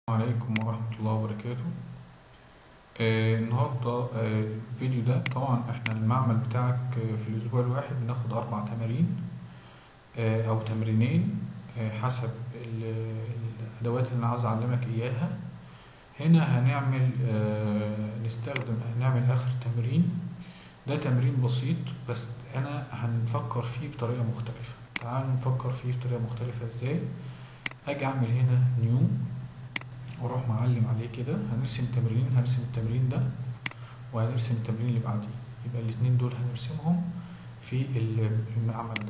عليكم ورحمة الله وبركاته آه النهاردة آه الفيديو ده طبعا احنا المعمل بتاعك آه في الأسبوع الواحد بناخد أربع تمارين آه أو تمرينين آه حسب ال- الأدوات اللي أنا عايز أعلمك إياها هنا هنعمل آه نستخدم هنعمل آخر تمرين ده تمرين بسيط بس أنا هنفكر فيه بطريقة مختلفة تعالوا نفكر فيه بطريقة مختلفة إزاي أجي أعمل هنا نيو واروح معلم عليه كده هنرسم تمرين هنرسم التمرين ده وهنرسم التمرين اللي بعديه يبقى الاتنين دول هنرسمهم في ال- المعمل ده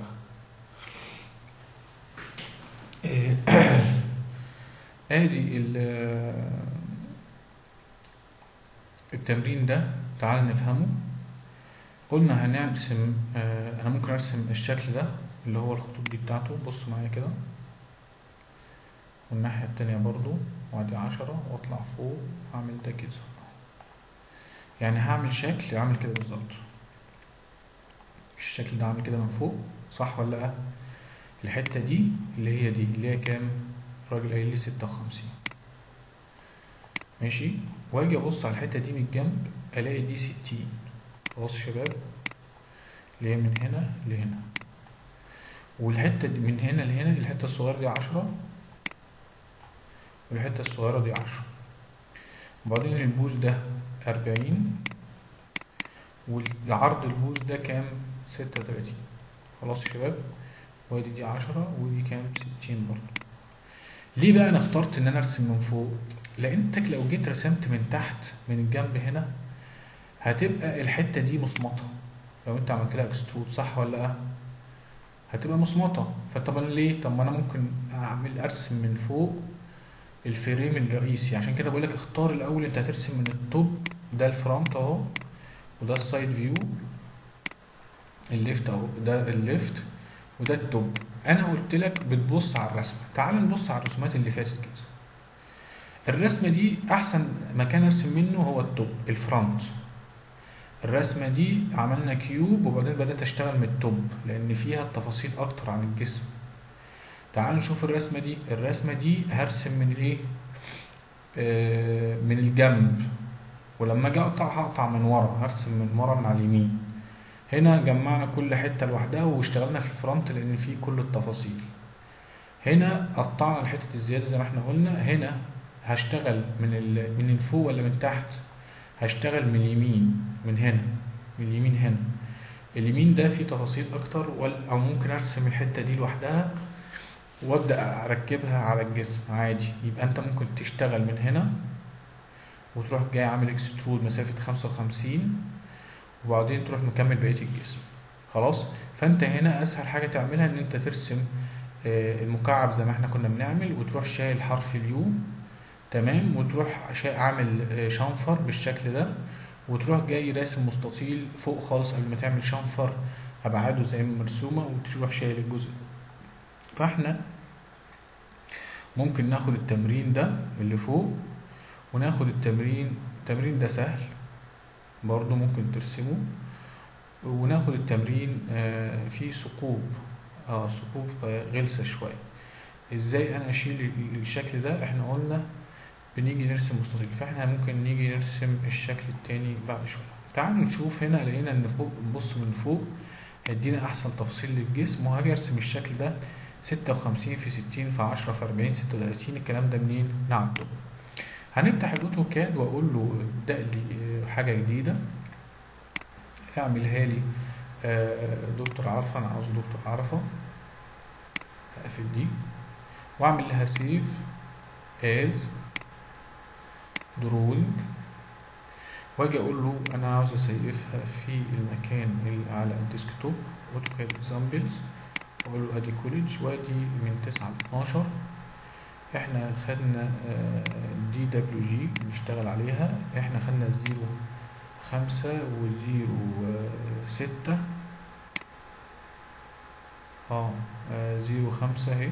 آه، ادي ال- التمرين ده تعال نفهمه قلنا هنرسم آه، انا ممكن ارسم الشكل ده اللي هو الخطوط دي بتاعته بص معايا كده والناحية التانية برضو وادي عشرة واطلع فوق اعمل ده كده يعني هعمل شكل عامل كده بالظبط الشكل ده عامل كده من فوق صح ولا لا الحتة دي اللي هي دي اللي هي كام الراجل قايل لي ستة وخمسين ماشي واجي ابص على الحتة دي من الجنب الاقي دي ستين خلاص يا شباب اللي هي من هنا لهنا والحتة دي من هنا لهنا الحتة الصغيرة دي عشرة والحتة الصغيرة دي عشرة وبعدين البوز ده أربعين والعرض البوز ده كام ستة وتلاتين خلاص يا شباب وادي دي عشرة ودي كام ستين برضه ليه بقى انا اخترت ان انا ارسم من فوق لانك لو جيت رسمت من تحت من الجنب هنا هتبقى الحتة دي مصمطة لو انت عملت لها اكسترود صح ولا لا هتبقى مصمطة فطب انا ليه طب ما انا ممكن اعمل ارسم من فوق الفريم الرئيسي عشان كده بقول لك اختار الاول انت هترسم من التوب ده الفرونت اهو وده السايد فيو الليفت اهو ده الليفت وده التوب انا قلت لك بتبص على الرسمه تعال نبص على الرسومات اللي فاتت كده الرسمه دي احسن مكان ارسم منه هو التوب الفرونت الرسمه دي عملنا كيوب وبعدين بدات اشتغل من التوب لان فيها التفاصيل اكتر عن الجسم تعالوا نشوف الرسمة دي الرسمة دي هرسم من الايه آه من الجنب ولما اجي اقطع هقطع من ورا هرسم من ورا من على اليمين هنا جمعنا كل حتة لوحدها واشتغلنا في الفرونت لان فيه كل التفاصيل هنا قطعنا الحتة الزيادة زي ما احنا قلنا هنا هشتغل من ال... من فوق ولا من تحت هشتغل من اليمين من هنا من اليمين هنا اليمين ده فيه تفاصيل اكتر وال... او ممكن ارسم الحتة دي لوحدها وابدا اركبها على الجسم عادي يبقى انت ممكن تشتغل من هنا وتروح جاي عامل اكسترود مسافة خمسة وخمسين وبعدين تروح مكمل بقية الجسم خلاص فانت هنا اسهل حاجة تعملها ان انت ترسم آه، المكعب زي ما احنا كنا بنعمل وتروح شايل حرف اليو تمام وتروح شا- عامل آه، شنفر بالشكل ده وتروح جاي راسم مستطيل فوق خالص قبل ما تعمل شنفر ابعاده زي ما مرسومة وتروح شايل الجزء ده فاحنا ممكن ناخد التمرين ده اللي فوق وناخد التمرين التمرين ده سهل برضو ممكن ترسمه وناخد التمرين آه، فيه ثقوب اه ثقوب آه، غلسة شوية ازاي انا اشيل ال- الشكل ده احنا قلنا بنيجي نرسم مستطيل فاحنا ممكن نيجي نرسم الشكل التاني بعد شوية تعالوا نشوف هنا لقينا ان فوق نبص من فوق هيدينا احسن تفصيل للجسم وهاجي ارسم الشكل ده ستة وخمسين في ستين في عشرة في أربعين ستة وتلاتين الكلام ده منين؟ نعم طب هنفتح الأوتوكاد وأقول له ابدأ لي آه، حاجة جديدة اعملها لي آه، دكتور عرفة أنا عاوز دكتور عرفة هقفل دي وأعمل لها سيف از دروينج واجي اقول له انا عاوز اسيفها في المكان اللي على الديسكتوب اوتوكاد اكزامبلز اقول له ادي كوليدج وادي من 9 ل 12 احنا خدنا دي دبليو جي نشتغل عليها احنا خدنا زيرو خمسة وزيرو آه، ستة اه آه، زيرو خمسة اهي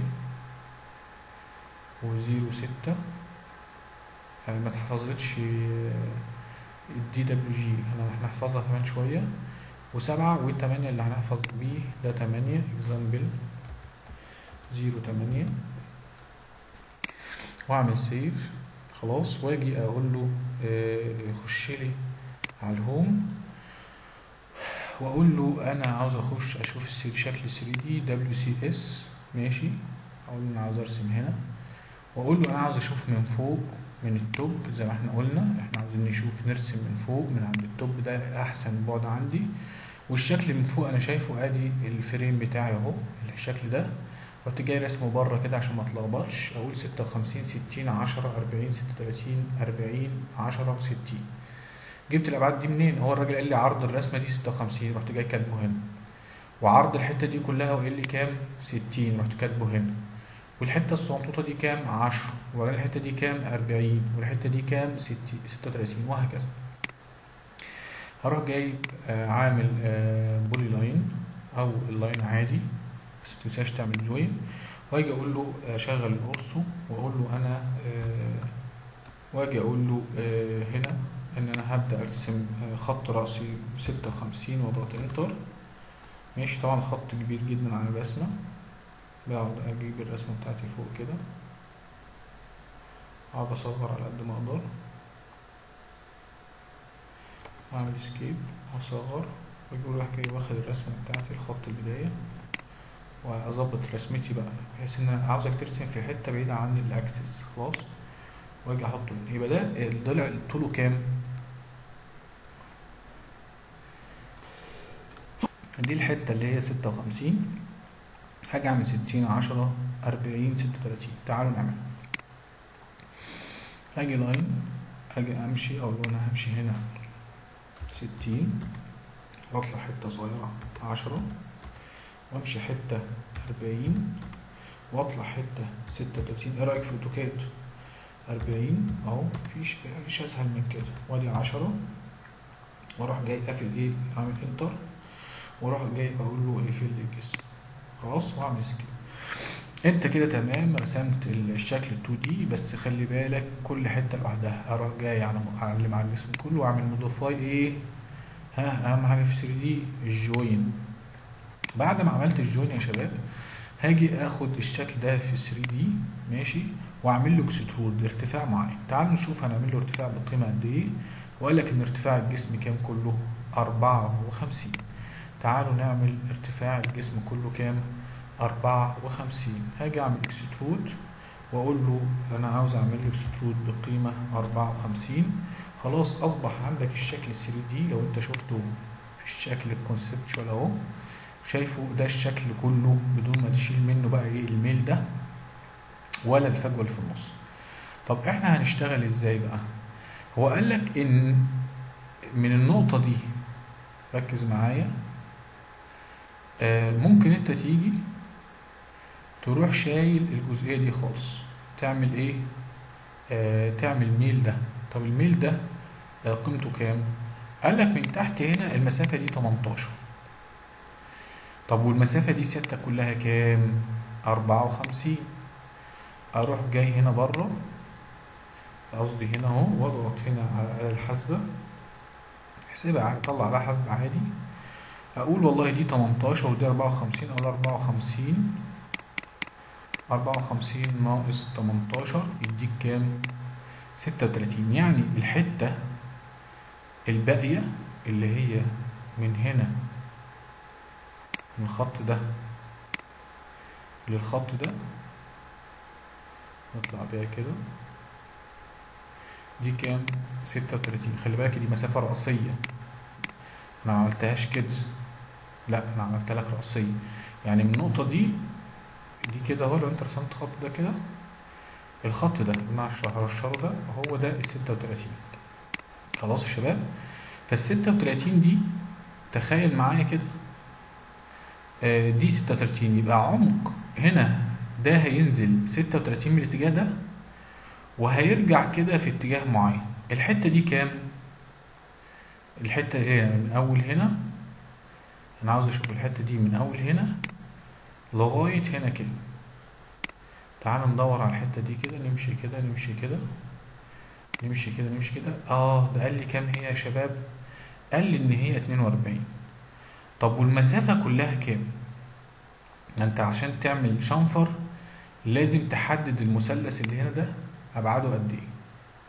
وزيرو ستة يعني ما اتحفظتش الدي دبليو جي احنا هنحفظها كمان شوية وسبعة والتمانية اللي هنحفظ بيه ده تمانية اكزامبل زيرو تمانية واعمل سيف خلاص واجي اقول له آه، يخش لي على الهوم واقول له انا عاوز اخش اشوف السي- شكل 3 دي دبليو سي اس ماشي اقول له انا عاوز ارسم هنا واقول له انا عاوز اشوف من فوق من التوب زي ما احنا قلنا احنا عاوزين نشوف نرسم من فوق من عند التوب ده احسن بعد عندي والشكل من فوق انا شايفه ادي الفريم بتاعي اهو الشكل ده رحت جاي رسمه بره كده عشان ما اتلخبطش اقول 56 60 10 40 36 40 10 و60 جبت الابعاد دي منين هو الراجل قال لي عرض الرسمه دي 56 رحت جاي كاتبه هنا وعرض الحته دي كلها وقال لي كام 60 رحت كاتبه هنا والحته الصنطوطه دي كام 10 وبعدين الحته دي كام 40 والحته دي كام 60 36 وهكذا هروح جايب آه، عامل آه، بولي لاين او اللاين عادي بس ما تنساش تعمل جوين واجي اقول له آه، شغل الاورسو واقول له انا آه، واجي اقول له آه، هنا ان انا هبدا ارسم آه، خط راسي 56 واضغط انتر ماشي طبعا خط كبير جدا على الرسمه بقعد اجيب الرسمه بتاعتي فوق كده اقعد اصغر على قد ما اقدر اعمل اسكيب واصغر واجي رايح جاي واخد الرسمه بتاعتي الخط البدايه واظبط رسمتي بقى بحيث ان انا عاوزك ترسم في حته بعيده عن الاكسس خلاص واجي احطه هنا. يبقى ده الضلع طوله كام دي الحته اللي هي 56 هاجي اعمل 60 10 40 36 تعالوا نعمل هاجي لاين هاجي امشي اقول له انا همشي هنا 60 واطلع حته صغيره 10 وامشي حته 40 واطلع حته 36 ايه رايك في الاوتوكاد 40 اهو مفيش مفيش اسهل من كده وادي 10 واروح جاي قافل ايه عامل انتر واروح جاي اقول له اقفل لي الجسم خلاص واعمل سكيب انت كده تمام رسمت الشكل 2 دي بس خلي بالك كل حته لوحدها اروح جاي على اعلم على الجسم كله واعمل موديفاي ايه ها اهم حاجه في 3 دي الجوين بعد ما عملت الجوين يا شباب هاجي اخد الشكل ده في 3 دي ماشي واعمل له اكسترود بارتفاع معين تعالوا نشوف هنعمل له ارتفاع بقيمه قد ايه وقال لك ان ارتفاع الجسم كام كله 54 تعالوا نعمل ارتفاع الجسم كله كام 54 هاجي اعمل اكسترود واقول له انا عاوز اعمل له اكسترود بقيمه 54 خلاص اصبح عندك الشكل 3 دي لو انت شفته في الشكل الكونسبتشوال اهو شايفه ده الشكل كله بدون ما تشيل منه بقى ايه الميل ده ولا الفجوه اللي في النص طب احنا هنشتغل ازاي بقى هو قال لك ان من النقطه دي ركز معايا آه ممكن انت تيجي تروح شايل الجزئيه دي خالص تعمل ايه آه تعمل ميل ده طب الميل ده آه قيمته كام قال لك من تحت هنا المسافه دي 18 طب والمسافه دي ستة كلها كام 54 اروح جاي هنا بره قصدي هنا اهو واضغط هنا على الحاسبه احسبها عادي طلع عليها حاسبه عادي اقول والله دي 18 ودي 54 اقول 54 54 ناقص 18 يديك كام 36 يعني الحتة الباقية اللي هي من هنا من الخط ده للخط ده نطلع بيها كده دي كام 36 خلي بالك دي مسافة رأسية انا ما عملتهاش كده لا انا عملت لك رأسية يعني من النقطة دي دي كده اهو لو انت رسمت الخط ده كده الخط ده اللي انا هرشره ده هو ده ال 36 خلاص يا شباب فال 36 دي تخيل معايا كده آه دي 36 يبقى عمق هنا ده هينزل 36 من الاتجاه ده وهيرجع كده في اتجاه معين الحته دي كام الحته دي من اول هنا انا عاوز اشوف الحته دي من اول هنا لغايه هنا كده تعالوا ندور على الحته دي كده نمشي كده نمشي كده نمشي كده نمشي كده اه ده قال لي كام هي يا شباب قال لي ان هي 42 طب والمسافه كلها كام ما انت عشان تعمل شنفر لازم تحدد المثلث اللي هنا ده ابعاده قد ايه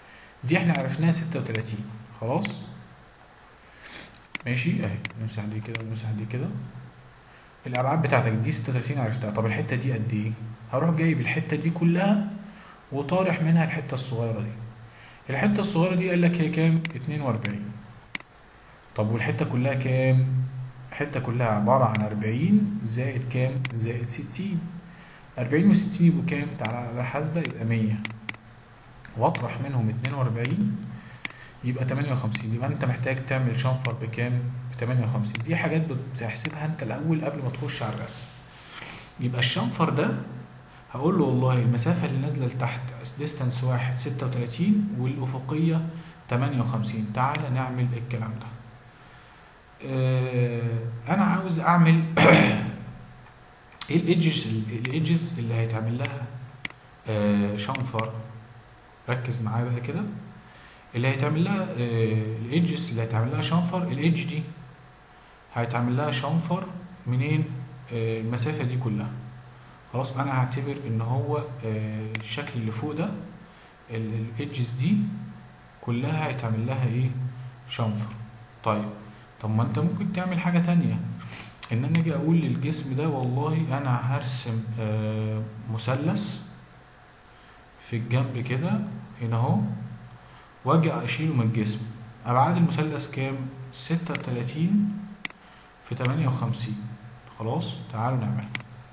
دي احنا عرفناها 36 خلاص ماشي اهي نمسح دي كده ونمسح دي كده الابعاد بتاعتك دي 36 عرفتها طب الحته دي قد ايه هروح جايب الحته دي كلها وطارح منها الحته الصغيره دي الحته الصغيره دي قال لك هي كام 42 طب والحته كلها كام الحته كلها عباره عن 40 زائد كام زائد 60 40 و60 يبقوا كام تعالى على حاسبه يبقى 100 واطرح منهم 42 يبقى 58 يبقى انت محتاج تعمل شنفر بكام ب 58 دي حاجات بتحسبها انت الاول قبل ما تخش على الرسم يبقى الشنفر ده هقول له والله المسافة اللي نازلة لتحت ديستانس واحد 36 والأفقية 58 تعالى نعمل الكلام ده اه أنا عاوز أعمل إيه الإيدجز الإيدجز اللي هيتعمل لها اه شنفر ركز معايا بقى كده اللي هيتعمل لها اه الإيدجز اللي هيتعمل لها شنفر الإيدج دي هيتعمل لها شنفر منين المسافة دي كلها خلاص انا هعتبر ان هو الشكل اللي فوق ده الايدجز دي كلها هيتعمل لها ايه شنفر طيب طب ما انت ممكن تعمل حاجة تانية ان انا اجي اقول للجسم ده والله انا هرسم مثلث في الجنب كده هنا اهو واجي اشيله من الجسم ابعاد المثلث كام 36 في 58 خلاص تعالوا نعملها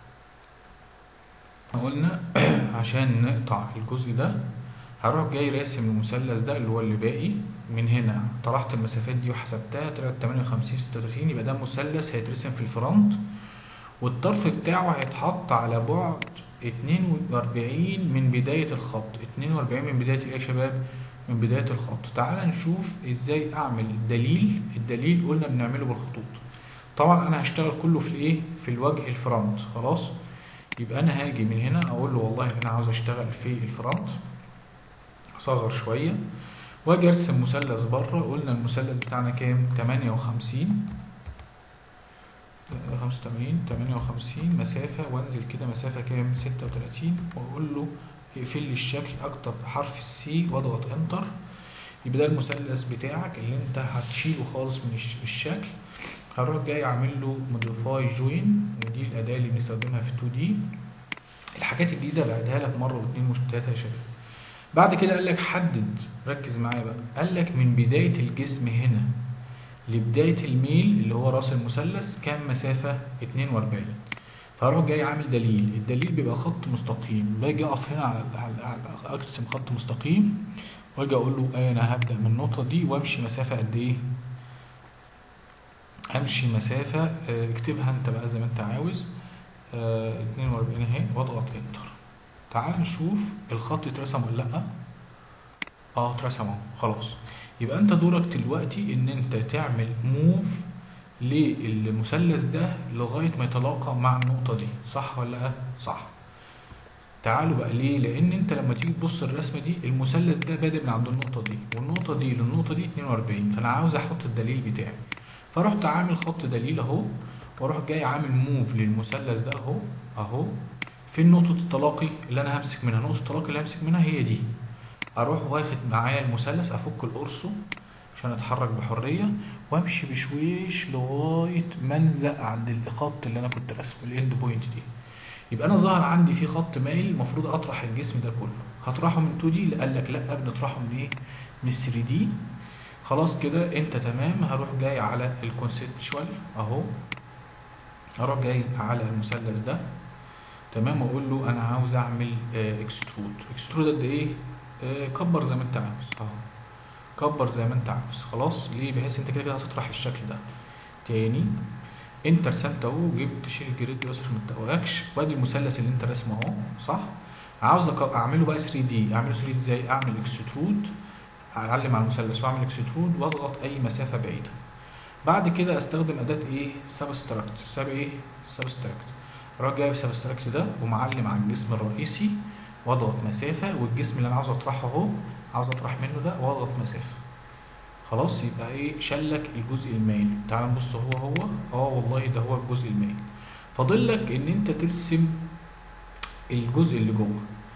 قلنا عشان نقطع الجزء ده هروح جاي راسم المثلث ده اللي هو اللي باقي من هنا طرحت المسافات دي وحسبتها طلعت 58 في 36 يبقى ده مثلث هيترسم في الفرونت والطرف بتاعه هيتحط على بعد 42 من بداية الخط 42 من بداية ايه يا شباب؟ من بداية الخط تعال نشوف ازاي اعمل دليل الدليل قلنا بنعمله بالخطوط طبعا انا هشتغل كله في الايه؟ في الوجه الفرونت خلاص؟ يبقى انا هاجي من هنا اقول له والله انا عاوز اشتغل في الفرونت اصغر شويه واجي ارسم مثلث بره قلنا المثلث بتاعنا كام 58 85 58 مسافه وانزل كده مسافه كام 36 واقول له اقفل لي الشكل اكتب حرف السي واضغط انتر يبقى ده المثلث بتاعك اللي انت هتشيله خالص من الشكل هروح جاي اعمل له موديفاي جوين ودي الاداه اللي بنستخدمها في 2 دي الحاجات الجديده بعدها لك مره واثنين وثلاثه يا شباب بعد كده قال لك حدد ركز معايا بقى قال لك من بدايه الجسم هنا لبدايه الميل اللي هو راس المثلث كام مسافه 42 فاروح جاي عامل دليل الدليل بيبقى خط مستقيم باجي اقف هنا على, على, على ارسم خط مستقيم واجي اقول له انا هبدا من النقطه دي وامشي مسافه قد ايه امشي مسافة اكتبها انت بقى زي ما انت عاوز اه 42 اهي واضغط انتر تعال نشوف الخط اترسم ولا لا اه اترسم اهو خلاص يبقى انت دورك دلوقتي ان انت تعمل موف للمثلث ده لغاية ما يتلاقى مع النقطة دي صح ولا لا صح تعالوا بقى ليه لان انت لما تيجي تبص الرسمه دي المثلث ده بادئ من عند النقطه دي والنقطه دي للنقطه دي 42 فانا عاوز احط الدليل بتاعي فرحت عامل خط دليل اهو واروح جاي عامل موف للمثلث ده اهو اهو فين نقطة التلاقي اللي انا همسك منها نقطة التلاقي اللي همسك منها هي دي اروح واخد معايا المثلث افك القرصه عشان اتحرك بحرية وامشي بشويش لغاية ما انزق عند الخط اللي انا كنت راسمه الاند بوينت دي يبقى انا ظهر عندي في خط مايل المفروض اطرح الجسم ده كله هطرحه من 2 دي قال لك لا بنطرحه من ايه من 3 دي خلاص كده انت تمام هروح جاي على الكونسبتشوال اهو هروح جاي على المثلث ده تمام واقول له انا عاوز اعمل اكسترود اكسترود قد ايه آه كبر زي ما انت عاوز اهو كبر زي ما انت عاوز خلاص ليه بحيث انت كده كده هتطرح الشكل ده تاني انت رسمت اهو وجبت شيل الجريد دي بس ما تقولكش وادي المثلث اللي انت راسمه اهو صح عاوز اعمله بقى 3 دي اعمله 3 دي ازاي اعمل اكسترود اعلم على المثلث واعمل اكسترود واضغط اي مسافه بعيده بعد كده استخدم اداه ايه سبستراكت ساب ايه سبستراكت اروح جايب سبستراكت ده ومعلم على الجسم الرئيسي واضغط مسافه والجسم اللي انا عاوز اطرحه اهو عاوز اطرح منه ده واضغط مسافه خلاص يبقى ايه شلك الجزء المائل تعال نبص هو هو اه والله ده هو الجزء المائل فاضل لك ان انت ترسم الجزء اللي جوه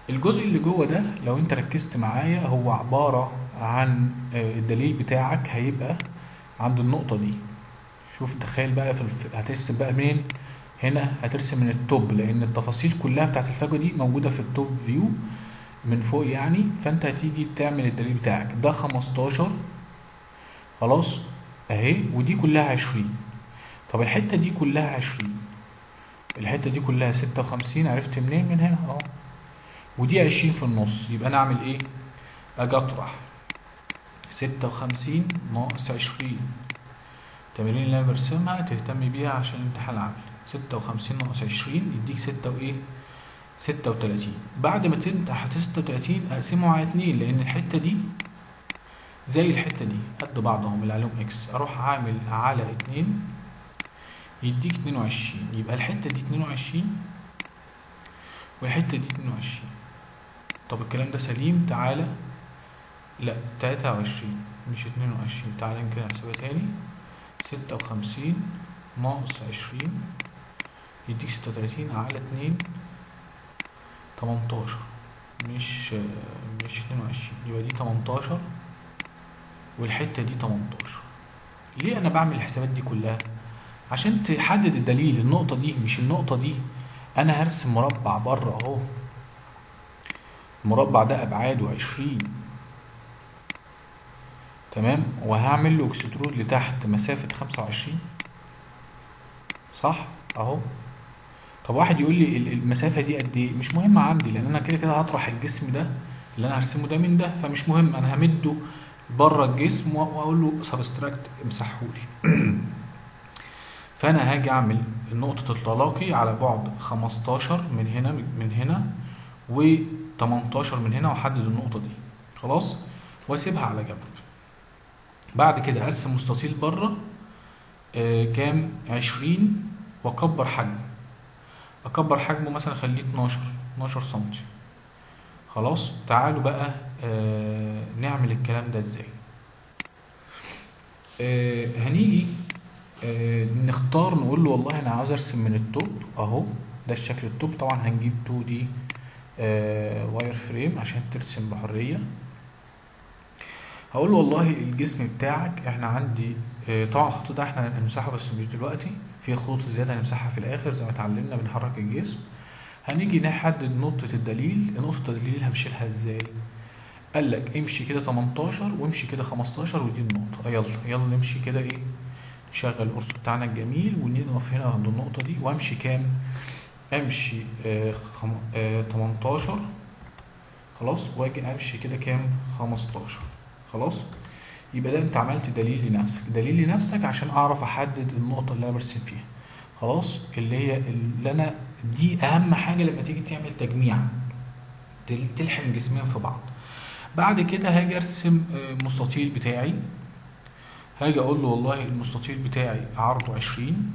الجزء اللي جوه ده لو انت ركزت معايا هو عبارة عن آه، الدليل بتاعك هيبقى عند النقطة دي شوف تخيل بقى في الف... هترسم بقى منين هنا هترسم من التوب لان التفاصيل كلها بتاعت الفجوة دي موجودة في التوب فيو من فوق يعني فانت هتيجي تعمل الدليل بتاعك ده 15 خلاص اهي ودي كلها 20 طب الحتة دي كلها 20 الحتة دي كلها 56 عرفت منين من هنا اهو ودي 20 في النص يبقى انا اعمل ايه اجي اطرح 56 ناقص 20 التمارين اللي انا برسمها تهتم بيها عشان الامتحان العملي 56 ناقص 20 يديك 6 وايه 36 بعد ما تمتح 36 اقسمه على 2 لان الحته دي زي الحته دي قد بعضهم اللي عليهم اكس اروح عامل على 2 يديك 22 يبقى الحته دي 22 والحته دي 22 طب الكلام ده سليم تعالى لا 23 مش 22 تعالى نكده نحسبها تاني 56 ناقص 20 يديك 36 على 2 18 مش مش 22 يبقى دي 18 والحتة دي 18 ليه انا بعمل الحسابات دي كلها عشان تحدد الدليل النقطة دي مش النقطة دي انا هرسم مربع بره اهو المربع ده ابعاده 20 تمام وهعمل له اكسترود لتحت مسافة 25 صح اهو طب واحد يقول لي ال- المسافة دي قد ايه مش مهم عندي لان انا كده كده هطرح الجسم ده اللي انا هرسمه ده من ده فمش مهم انا همده بره الجسم و- واقول له سبستراكت امسحهولي فانا هاجي اعمل نقطة التلاقي على بعد 15 من هنا من هنا و18 من هنا واحدد النقطة دي خلاص واسيبها على جنب بعد كده ارسم مستطيل بره آه كام 20 واكبر حجمه اكبر حجمه مثلا اخليه 12 12 سم خلاص تعالوا بقى آه نعمل الكلام ده ازاي آه هنيجي آه نختار نقول له والله انا عاوز ارسم من التوب اهو ده الشكل التوب طبعا هنجيب 2 دي آه واير فريم عشان ترسم بحريه هقول له والله الجسم بتاعك احنا عندي آه، طبعا الخط ده احنا هنمسحه بس مش دلوقتي في خطوط زياده هنمسحها في الاخر زي ما اتعلمنا بنحرك الجسم هنيجي نحدد نقطة الدليل نقطة الدليل همشيلها ازاي قال لك امشي كده 18 وامشي كده 15 ودي النقطة آه، يلا يلا نمشي كده ايه نشغل القرص بتاعنا الجميل ونقف هنا عند النقطة دي وامشي كام امشي آه خم... آه 18 خلاص واجي امشي كده كام 15 خلاص يبقى ده انت عملت دليل لنفسك دليل لنفسك عشان اعرف احدد النقطة اللي انا برسم فيها خلاص اللي هي اللي انا دي اهم حاجة لما تيجي تعمل تجميع تل- تلحم جسمين في بعض بعد كده هاجي ارسم آه، مستطيل بتاعي هاجي اقول له والله المستطيل بتاعي عرضه 20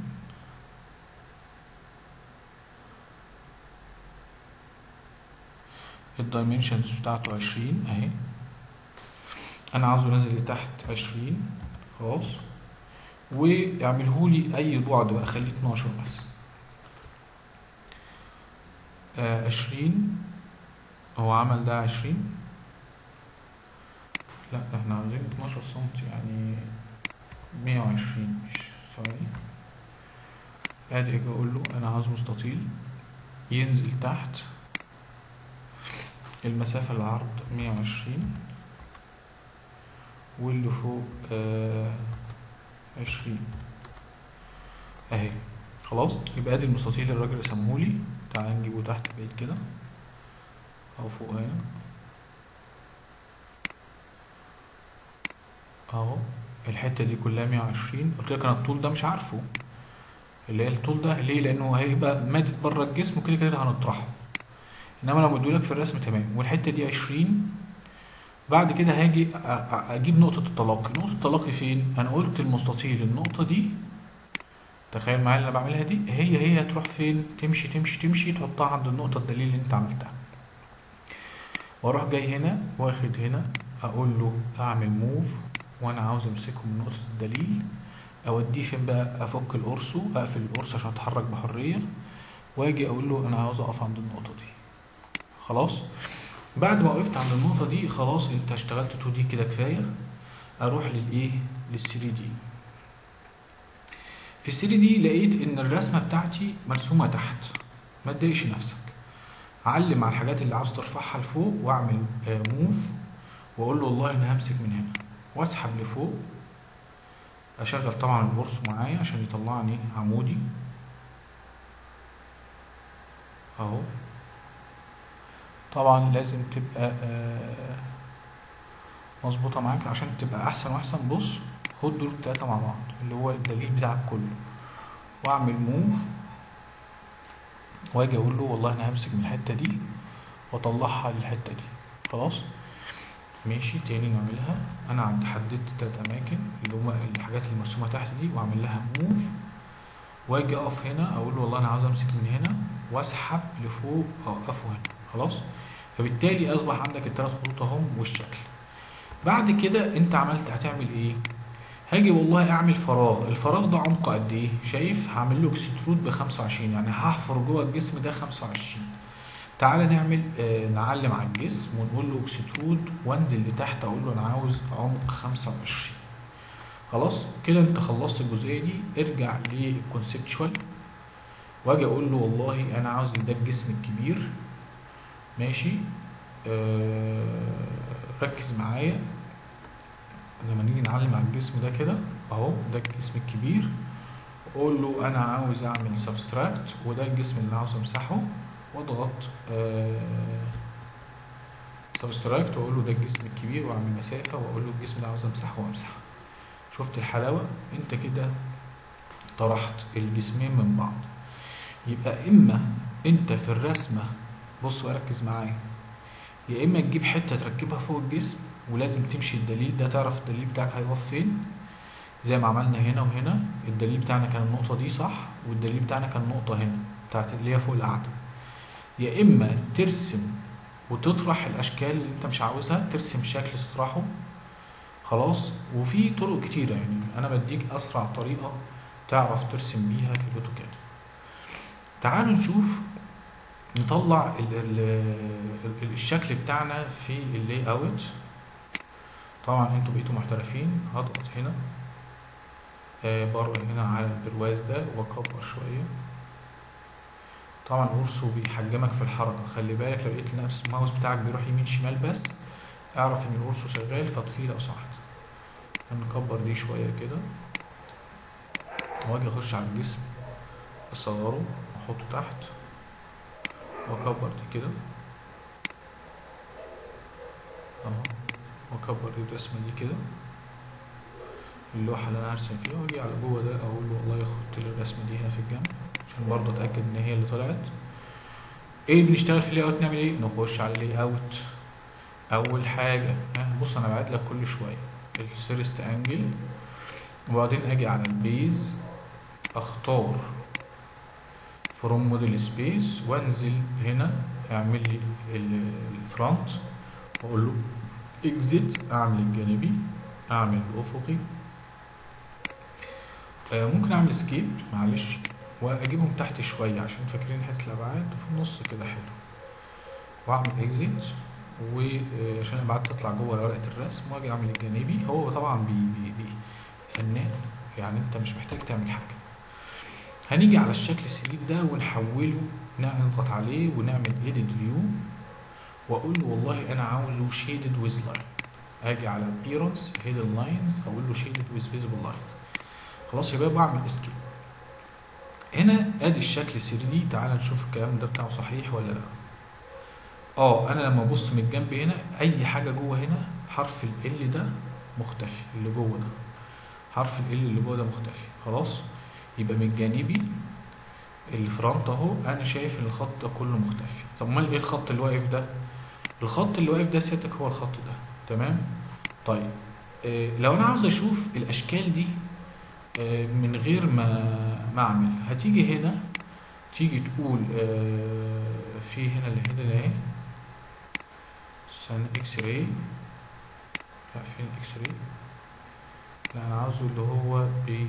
الدايمنشنز بتاعته 20 اهي انا عاوزه نازل لتحت 20 خلاص واعمله لي اي بعد بقى خليه 12 بس آه 20 هو عمل ده 20 لا احنا عاوزين 12 سم يعني 120 مش ثواني ادي اجي اقول له انا عاوز مستطيل ينزل تحت المسافة العرض 120 واللي فوق آه عشرين اهي خلاص يبقى ادي المستطيل اللي الراجل رسمهولي تعال نجيبه تحت بعيد كده او فوق هنا اهو الحته دي كلها 120 قلت لك انا الطول ده مش عارفه اللي هي الطول ده ليه لانه هيبقى مادد بره الجسم وكده كده هنطرحه انما لو مديهولك في الرسم تمام والحته دي 20 بعد كده هاجي أ- أ- اجيب نقطة التلاقي نقطة التلاقي فين انا قلت المستطيل النقطة دي تخيل معايا اللي انا بعملها دي هي هي هتروح فين تمشي تمشي تمشي تحطها عند النقطة الدليل اللي انت عملتها واروح جاي هنا واخد هنا اقول له اعمل موف وانا عاوز امسكه من نقطة الدليل اوديه فين بقى افك القرص اقفل القرص عشان اتحرك بحرية واجي اقول له انا عاوز اقف عند النقطة دي خلاص بعد ما وقفت عند النقطة دي خلاص انت اشتغلت 2 دي كده كفاية اروح للايه لل 3 دي في 3 دي لقيت ان الرسمة بتاعتي مرسومة تحت ما تضايقش نفسك علم على الحاجات اللي عاوز ترفعها لفوق واعمل موف واقول له والله انا همسك من هنا واسحب لفوق اشغل طبعا البورصة معايا عشان يطلعني عمودي اهو طبعا لازم تبقى آه، مظبوطة معاك عشان تبقى احسن واحسن بص خد دول التلاتة مع بعض اللي هو الدليل بتاعك كله واعمل موف واجي اقول له والله انا همسك من الحتة دي واطلعها للحتة دي خلاص ماشي تاني نعملها انا عند حددت تلات اماكن اللي هما الحاجات المرسومة تحت دي واعمل لها موف واجي اقف هنا اقول له والله انا عاوز امسك من هنا واسحب لفوق اوقفه هنا خلاص فبالتالي اصبح عندك الثلاث خطوط اهم والشكل بعد كده انت عملت هتعمل ايه هاجي والله اعمل فراغ الفراغ ده عمقه قد ايه شايف هعمل له اكسترود ب 25 يعني هحفر جوه الجسم ده 25 تعالى نعمل آه نعلم على الجسم ونقول له اكسترود وانزل لتحت اقول له انا عاوز عمق 25 خلاص كده انت خلصت الجزئيه دي ارجع للكونسبتشوال واجي اقول له والله انا عاوز ده الجسم الكبير ماشي آه ركز معايا لما نيجي نعلم على الجسم ده كده اهو ده الجسم الكبير اقول له انا عاوز اعمل سبستراكت وده الجسم اللي عاوز امسحه واضغط سبستراكت واقول له ده الجسم الكبير واعمل مسافه واقول له الجسم ده عاوز امسحه وامسحه شفت الحلاوه انت كده طرحت الجسمين من بعض يبقى اما انت في الرسمه بص وركز معايا يا اما تجيب حته تركبها فوق الجسم ولازم تمشي الدليل ده تعرف الدليل بتاعك هيقف فين زي ما عملنا هنا وهنا الدليل بتاعنا كان النقطه دي صح والدليل بتاعنا كان النقطه هنا بتاعت اللي هي فوق القعده يا اما ترسم وتطرح الاشكال اللي انت مش عاوزها ترسم شكل تطرحه خلاص وفي طرق كتيره يعني انا بديك اسرع طريقه تعرف ترسم بيها في الاوتوكاد تعالوا نشوف نطلع ال ال ال الشكل بتاعنا في اللاي اوت طبعا انتوا بقيتوا محترفين هضغط هنا آه بره هنا على البرواز ده واكبر شويه طبعا اورسو بيحجمك في الحركه خلي بالك لو لقيت نفس الماوس بتاعك بيروح يمين شمال بس اعرف ان الاورسو شغال فاطفيه لو سمحت هنكبر دي شويه كده واجي اخش على الجسم اصغره واحطه تحت واكبر دي كده اهو واكبر الرسمه دي كده اللوحه اللي انا هرسم فيها واجي على جوه ده اقول له والله يحط لي الرسمه دي هنا في الجنب عشان برضه اتاكد ان هي اللي طلعت ايه بنشتغل في اللاي اوت نعمل ايه نخش على اللاي اوت اول حاجه ها بص انا بعد لك كل شويه الفيرست انجل وبعدين اجي على البيز اختار فروم موديل سبيس وانزل هنا اعمل لي الفرونت واقول له اكزيت اعمل الجانبي اعمل الافقي آه ممكن اعمل سكيب معلش واجيبهم تحت شويه عشان فاكرين حته الابعاد في النص كده حلو واعمل اكزيت وعشان الابعاد تطلع جوه ورقه الرسم واجي اعمل الجانبي هو طبعا بي بي بي فنان يعني انت مش محتاج تعمل حاجه هنيجي على الشكل السليك ده ونحوله نضغط عليه ونعمل edit view واقول له والله انا عاوزه shaded with line اجي على appearance hidden lines اقول له shaded with visible line خلاص يا شباب اعمل escape هنا ادي الشكل 3 دي تعال نشوف الكلام ده بتاعه صحيح ولا لا اه انا لما ابص من الجنب هنا اي حاجه جوه هنا حرف ال ده مختفي اللي جوه ده حرف ال اللي جوه ده مختفي خلاص يبقى من الجانبي الفرونت اهو انا شايف ان الخط ده كله مختفي طب امال ايه الخط اللي واقف ده الخط اللي واقف ده سيادتك هو الخط ده تمام طيب آه لو انا عاوز اشوف الاشكال دي آه من غير ما ما اعمل هتيجي هنا تيجي تقول آه في هنا اللي هنا اهي استنى اكس راي لا فين اكس راي لا انا عاوزه اللي هو بي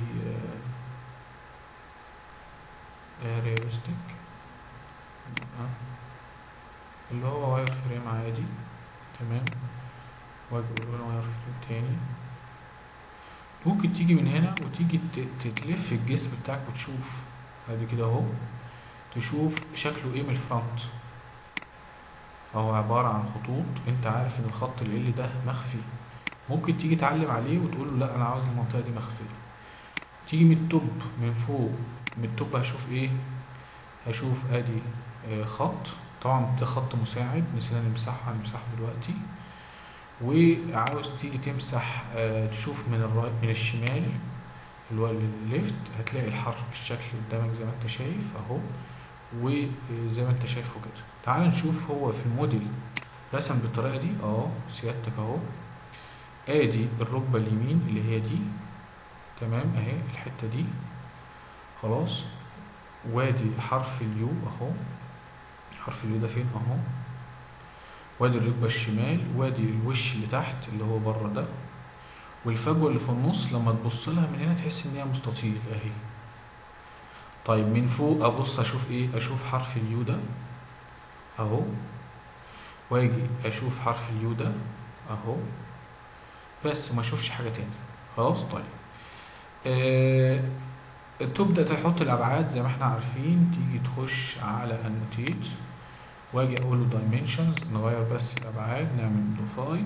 رياليستيك اللي هو واير فريم عادي تمام واجي اقول له واير فريم تاني ممكن تيجي من هنا وتيجي ت- تلف الجسم بتاعك وتشوف ادي كده اهو تشوف شكله ايه من الفرونت هو عبارة عن خطوط انت عارف ان الخط ال ده مخفي ممكن تيجي تعلم عليه وتقول له لا انا عاوز المنطقة دي مخفية تيجي من التوب من فوق من التوب هشوف ايه هشوف ادي آه، خط طبعا ده خط مساعد نسينا نمسحها هنمسحه دلوقتي وعاوز تيجي تمسح آه، تشوف من الرايت من الشمال اللي هو الليفت هتلاقي الحرف بالشكل قدامك زي ما انت شايف اهو وزي ما انت شايفه كده تعال نشوف هو في الموديل رسم بالطريقه دي اه سيادتك اهو ادي الركبه اليمين اللي هي دي تمام اهي الحته دي خلاص وادي حرف اليو اهو حرف اليو ده فين اهو وادي الركبه الشمال وادي الوش اللي تحت اللي هو بره ده والفجوه اللي في النص لما تبص لها من هنا تحس ان هي مستطيل اهي طيب من فوق ابص اشوف ايه اشوف حرف اليو ده اهو واجي اشوف حرف اليو ده اهو بس وما اشوفش حاجه تاني خلاص طيب آه تبدا تحط الابعاد زي ما احنا عارفين تيجي تخش على النوتيت واجي اقول له دايمنشنز نغير بس الابعاد نعمل موديفاي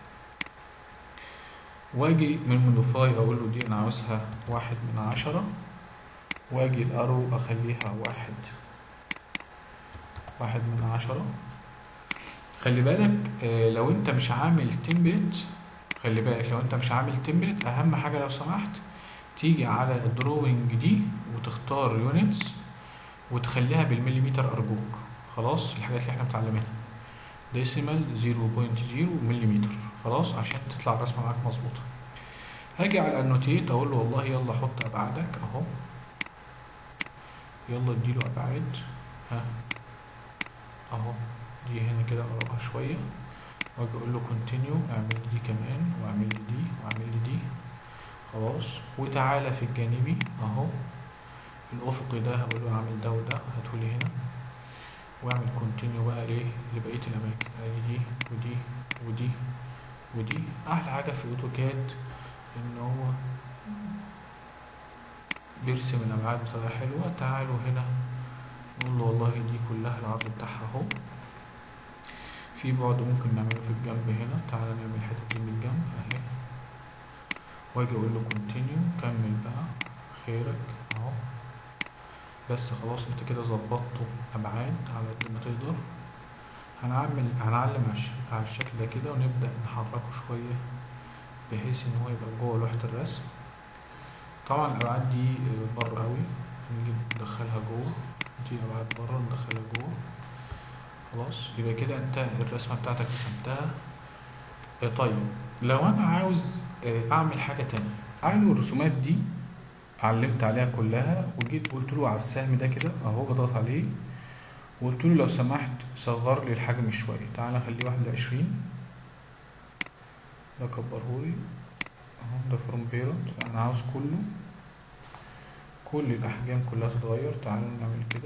واجي من موديفاي اقول له دي انا عاوزها واحد من عشرة واجي الارو اخليها واحد واحد من عشرة خلي بالك آه، لو انت مش عامل تمبلت خلي بالك لو انت مش عامل تمبلت اهم حاجة لو سمحت تيجي على الدروينج دي وتختار يونتس وتخليها بالمليمتر ارجوك خلاص الحاجات اللي احنا متعلمينها ديسيمال 0.0 مليمتر خلاص عشان تطلع الرسمة معاك مظبوطة هاجي على النوتيت اقول له والله يلا حط ابعادك اهو يلا اديله ابعاد ها اهو دي هنا كده اقربها شويه واجي اقول له كونتينيو اعمل لي دي كمان واعمل لي دي واعمل لي دي خلاص وتعالى في الجانبي اهو الافقي ده هقول له اعمل ده وده هاتولي هنا واعمل كونتينيو بقى ليه لبقيه الاماكن ادي دي ودي ودي ودي احلى حاجه في اوتوكاد ان هو بيرسم الابعاد بطريقه حلوه تعالوا هنا نقول له والله دي كلها العرض بتاعها اهو في بعد ممكن نعمله في الجنب هنا تعالى نعمل الحته دي من الجنب اهي واجي اقول له كونتينيو كمل بقى خيرك اهو بس خلاص انت كده ظبطته ابعاد على قد ما تقدر هنعمل هنعلم على الش- على الشكل ده كده ونبدا نحركه شويه بحيث ان هو يبقى جوه لوحه الرسم طبعا الابعاد دي بره قوي نيجي ندخلها جوه دي ابعاد بره ندخلها جوه خلاص يبقى كده انت الرسمه بتاعتك رسمتها آه، طيب لو انا عاوز آه، اعمل حاجه تانية تعالوا الرسومات دي علمت عليها كلها وجيت قلت له على السهم ده كده اهو بضغط عليه وقلت له لو سمحت صغر لي الحجم شويه تعالى خليه واحد وعشرين ده كبرهولي اهو ده فروم بيرنت انا عاوز كله كل الاحجام كلها تتغير تعالوا نعمل كده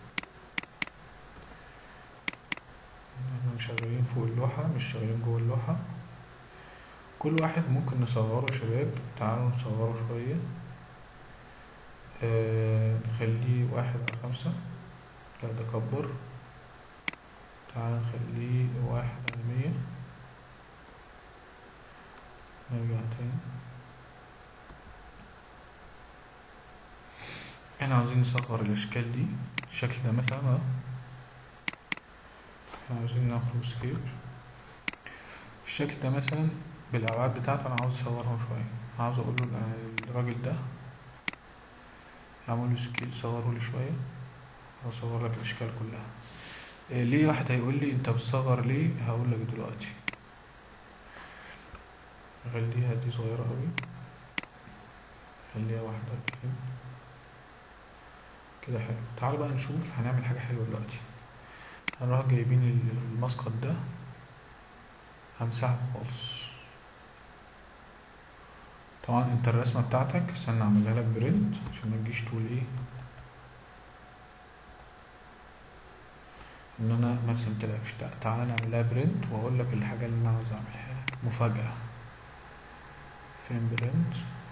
احنا شغالين فوق اللوحة مش شغالين جوه اللوحة كل واحد ممكن نصغره يا شباب تعالوا نصغره شوية آه نخليه واحد على خمسة لا ده كبر تعالى نخليه واحد على مية نرجع تاني احنا عاوزين نصغر الاشكال دي الشكل ده مثلا اهو احنا عاوزين ناخد سكيل الشكل ده مثلا بالابعاد بتاعته انا عاوز اصغره شويه عاوز اقول له الراجل ده اعمل له سكيل صغره لي شويه هصغر لك الاشكال كلها إيه ليه واحد هيقول لي انت بتصغر ليه هقول لك دلوقتي خليها دي صغيرة أوي خليها واحد أربعين كده حلو تعالوا بقى نشوف هنعمل حاجة حلوة دلوقتي هنروح جايبين المسقط ده همسحه خالص طبعا انت الرسمة بتاعتك استنى اعملها لك برنت عشان ما تجيش تقول ايه ان انا ما رسمتلكش تع- تعالى نعمل لها برنت واقول لك الحاجه اللي انا عاوز اعملها مفاجاه فين برنت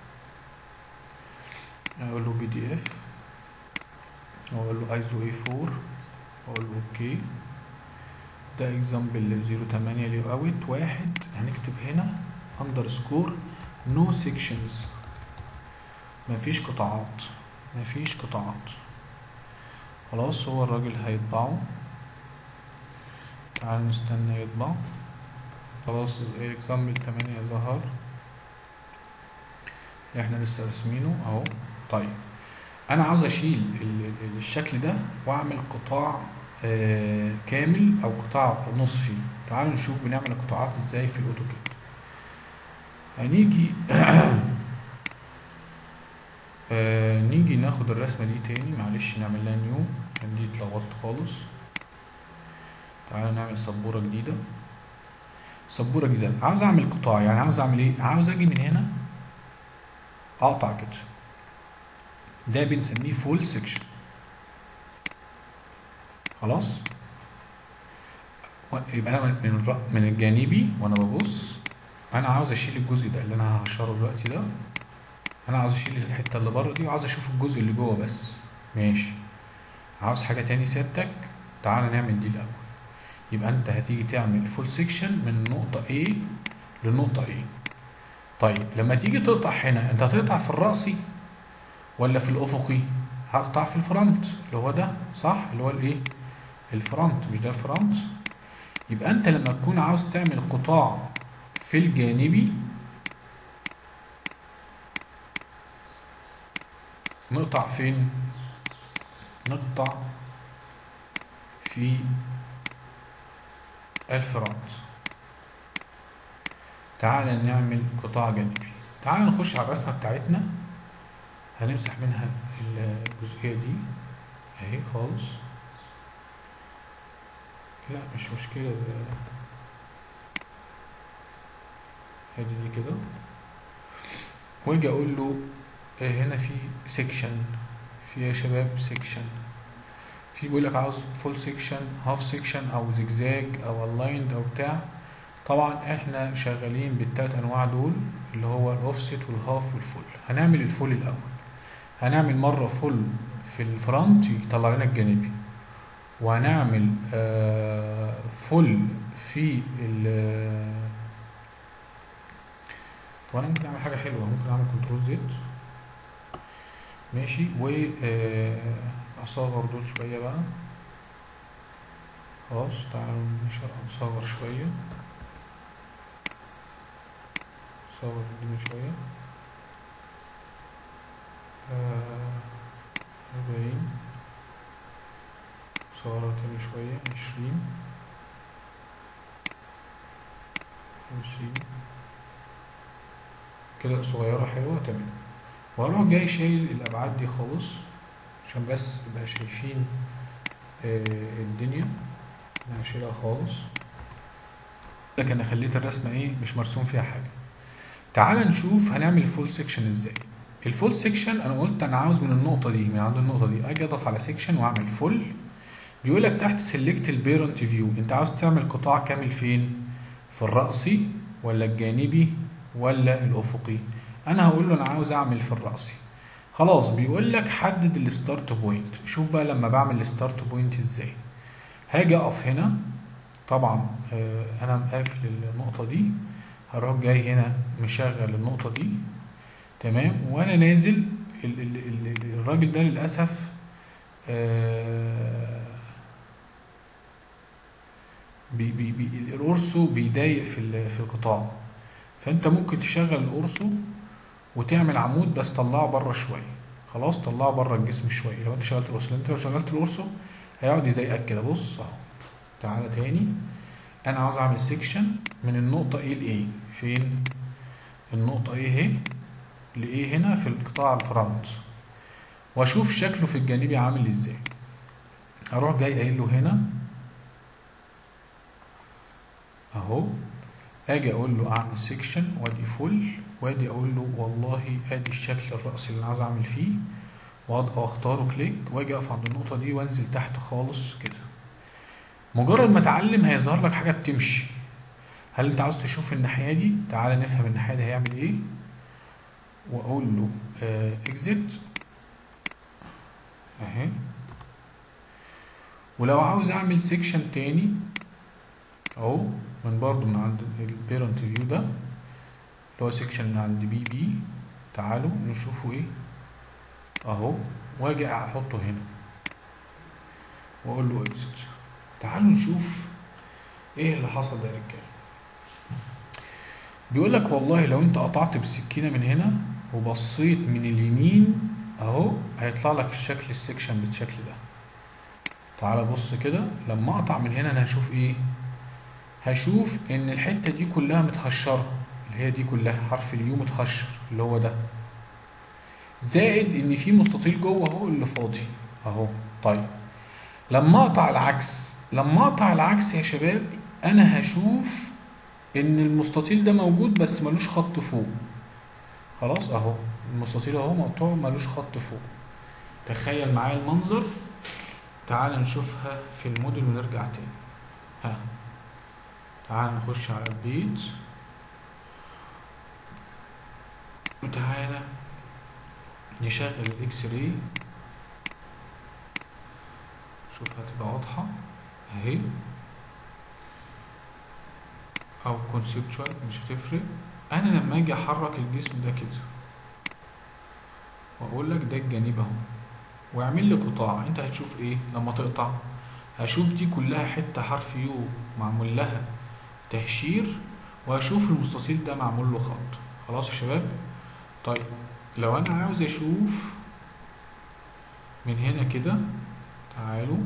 اقول له بي دي اف واقول له ايزو اي 4 واقول له اوكي ده اكزامبل 08 لي اوت واحد هنكتب هنا اندرسكور نو سيكشنز مفيش قطاعات مفيش قطاعات خلاص هو الراجل هيطبعه تعال نستنى يطبع خلاص الاكزامبل 8 ظهر اللي احنا لسه راسمينه اهو طيب انا عاوز اشيل ال- ال- الشكل ده واعمل قطاع آه، كامل او قطاع نصفي تعالوا نشوف بنعمل القطاعات ازاي في الاوتوكاد هنيجي آه، نيجي ناخد الرسمه دي تاني معلش نعمل لها نيو عشان دي اتلخبطت خالص تعالى نعمل سبوره جديده سبوره جديده عاوز اعمل قطاع يعني عاوز اعمل ايه عاوز اجي من هنا اقطع كده ده بنسميه فول سيكشن خلاص و- يبقى انا من الر- من الجانبي وانا ببص انا عاوز اشيل الجزء ده اللي انا هشره دلوقتي ده انا عاوز اشيل الحته اللي بره دي وعاوز اشوف الجزء اللي جوه بس ماشي عاوز حاجه تاني سيادتك تعالى نعمل دي الاول يبقى انت هتيجي تعمل فول سيكشن من نقطه A للنقطه A طيب لما تيجي تقطع هنا انت هتقطع في الرأسي ولا في الأفقي هقطع في الفرونت اللي هو ده صح اللي هو الايه الفرونت مش ده الفرونت يبقى انت لما تكون عاوز تعمل قطاع في الجانبي نقطع فين نقطع في الفرونت تعالى نعمل قطاع جانبي تعالى نخش على الرسمة بتاعتنا هنمسح منها الجزئية دي اهي خالص لا مش مشكلة ده ادي دي كده واجي اقول له آه، هنا في سيكشن في يا شباب سيكشن في بيقول لك عاوز فول سيكشن هاف سيكشن او زجزاج او الايند او بتاع طبعا احنا شغالين بالتلات انواع دول اللي هو الاوفست والهاف والفول هنعمل الفول الاول هنعمل مره فول في الفرونت يطلع لنا الجانبي وهنعمل آه، فول في ال طب انا ممكن اعمل حاجه حلوه ممكن اعمل كنترول زد ماشي و آه، اصغر دول شويه بقى خلاص تعالوا نشر نصغر شويه صغر الدنيا شويه آه، أربعين صغرها تاني شوية عشرين خمسين كده صغيرة حلوة تمام وهروح جاي شايل الأبعاد دي خالص عشان بس نبقى شايفين آه، الدنيا أنا هشيلها خالص لكن أنا خليت الرسمة إيه مش مرسوم فيها حاجة تعال نشوف هنعمل الفول سيكشن إزاي الفول سيكشن انا قلت انا عاوز من النقطه دي من عند النقطه دي اجي اضغط على سيكشن واعمل فول بيقول لك تحت سيلكت البيرنت فيو انت عاوز تعمل قطاع كامل فين في الرأسي ولا الجانبي ولا الافقي انا هقول له انا عاوز اعمل في الرأسي خلاص بيقول لك حدد الستارت بوينت شوف بقى لما بعمل الستارت بوينت ازاي هاجي اقف هنا طبعا آه، انا مقافل النقطه دي هروح جاي هنا مشغل النقطه دي تمام وانا نازل ال ال ال ال- الراجل ده للاسف آه، بي بي بي القرصو بيضايق في ال- في القطاع فانت ممكن تشغل القرصو وتعمل عمود بس طلعه بره شويه خلاص طلعه بره الجسم شويه لو انت شغلت القرصو لو انت لو شغلت القرصو هيقعد يضايقك كده بص اهو تعالى تاني انا عاوز اعمل سيكشن من النقطه A ل A فين النقطه A اهي لإيه هنا في القطاع الفرونت واشوف شكله في الجانبي عامل ازاي اروح جاي قايل له هنا اهو اجي اقول له اعمل سيكشن وادي فول وادي اقول له والله ادي الشكل الرأسي اللي انا عاوز اعمل فيه واختاره كليك واجي اقف عند النقطة دي وانزل تحت خالص كده مجرد ما تعلم هيظهر لك حاجه بتمشي هل انت عاوز تشوف الناحيه دي تعال نفهم الناحيه دي هيعمل ايه واقول له اكزيت اهي ولو عاوز اعمل سيكشن تاني اهو من برضو من عند البيرنت فيو ده اللي هو سيكشن من عند بي بي تعالوا نشوفه ايه اهو واجي احطه هنا واقول له اكزيت تعالوا نشوف ايه اللي حصل ده يا رجاله بيقول لك والله لو انت قطعت بالسكينه من هنا وبصيت من اليمين اهو هيطلع لك الشكل السكشن بالشكل ده تعال بص كده لما اقطع من هنا انا هشوف ايه هشوف ان الحته دي كلها متهشره اللي هي دي كلها حرف اليو متهشر اللي هو ده زائد ان في مستطيل جوه اهو اللي فاضي اهو طيب لما اقطع العكس لما اقطع العكس يا شباب انا هشوف ان المستطيل ده موجود بس ملوش خط فوق خلاص اهو المستطيل اهو مقطوع ملوش خط فوق تخيل معايا المنظر تعال نشوفها في الموديل ونرجع تاني ها تعال نخش على البيت وتعالى نشغل الاكس راي شوف هتبقى واضحة اهي او كونسبتشوال مش هتفرق انا لما اجي احرك الجسم ده كده واقول لك ده الجانب اهو واعمل لي قطاع انت هتشوف ايه لما تقطع هشوف دي كلها حته حرف يو معمول لها تهشير وهشوف المستطيل ده معمول له خط خلاص يا شباب طيب لو انا عاوز اشوف من هنا كده تعالوا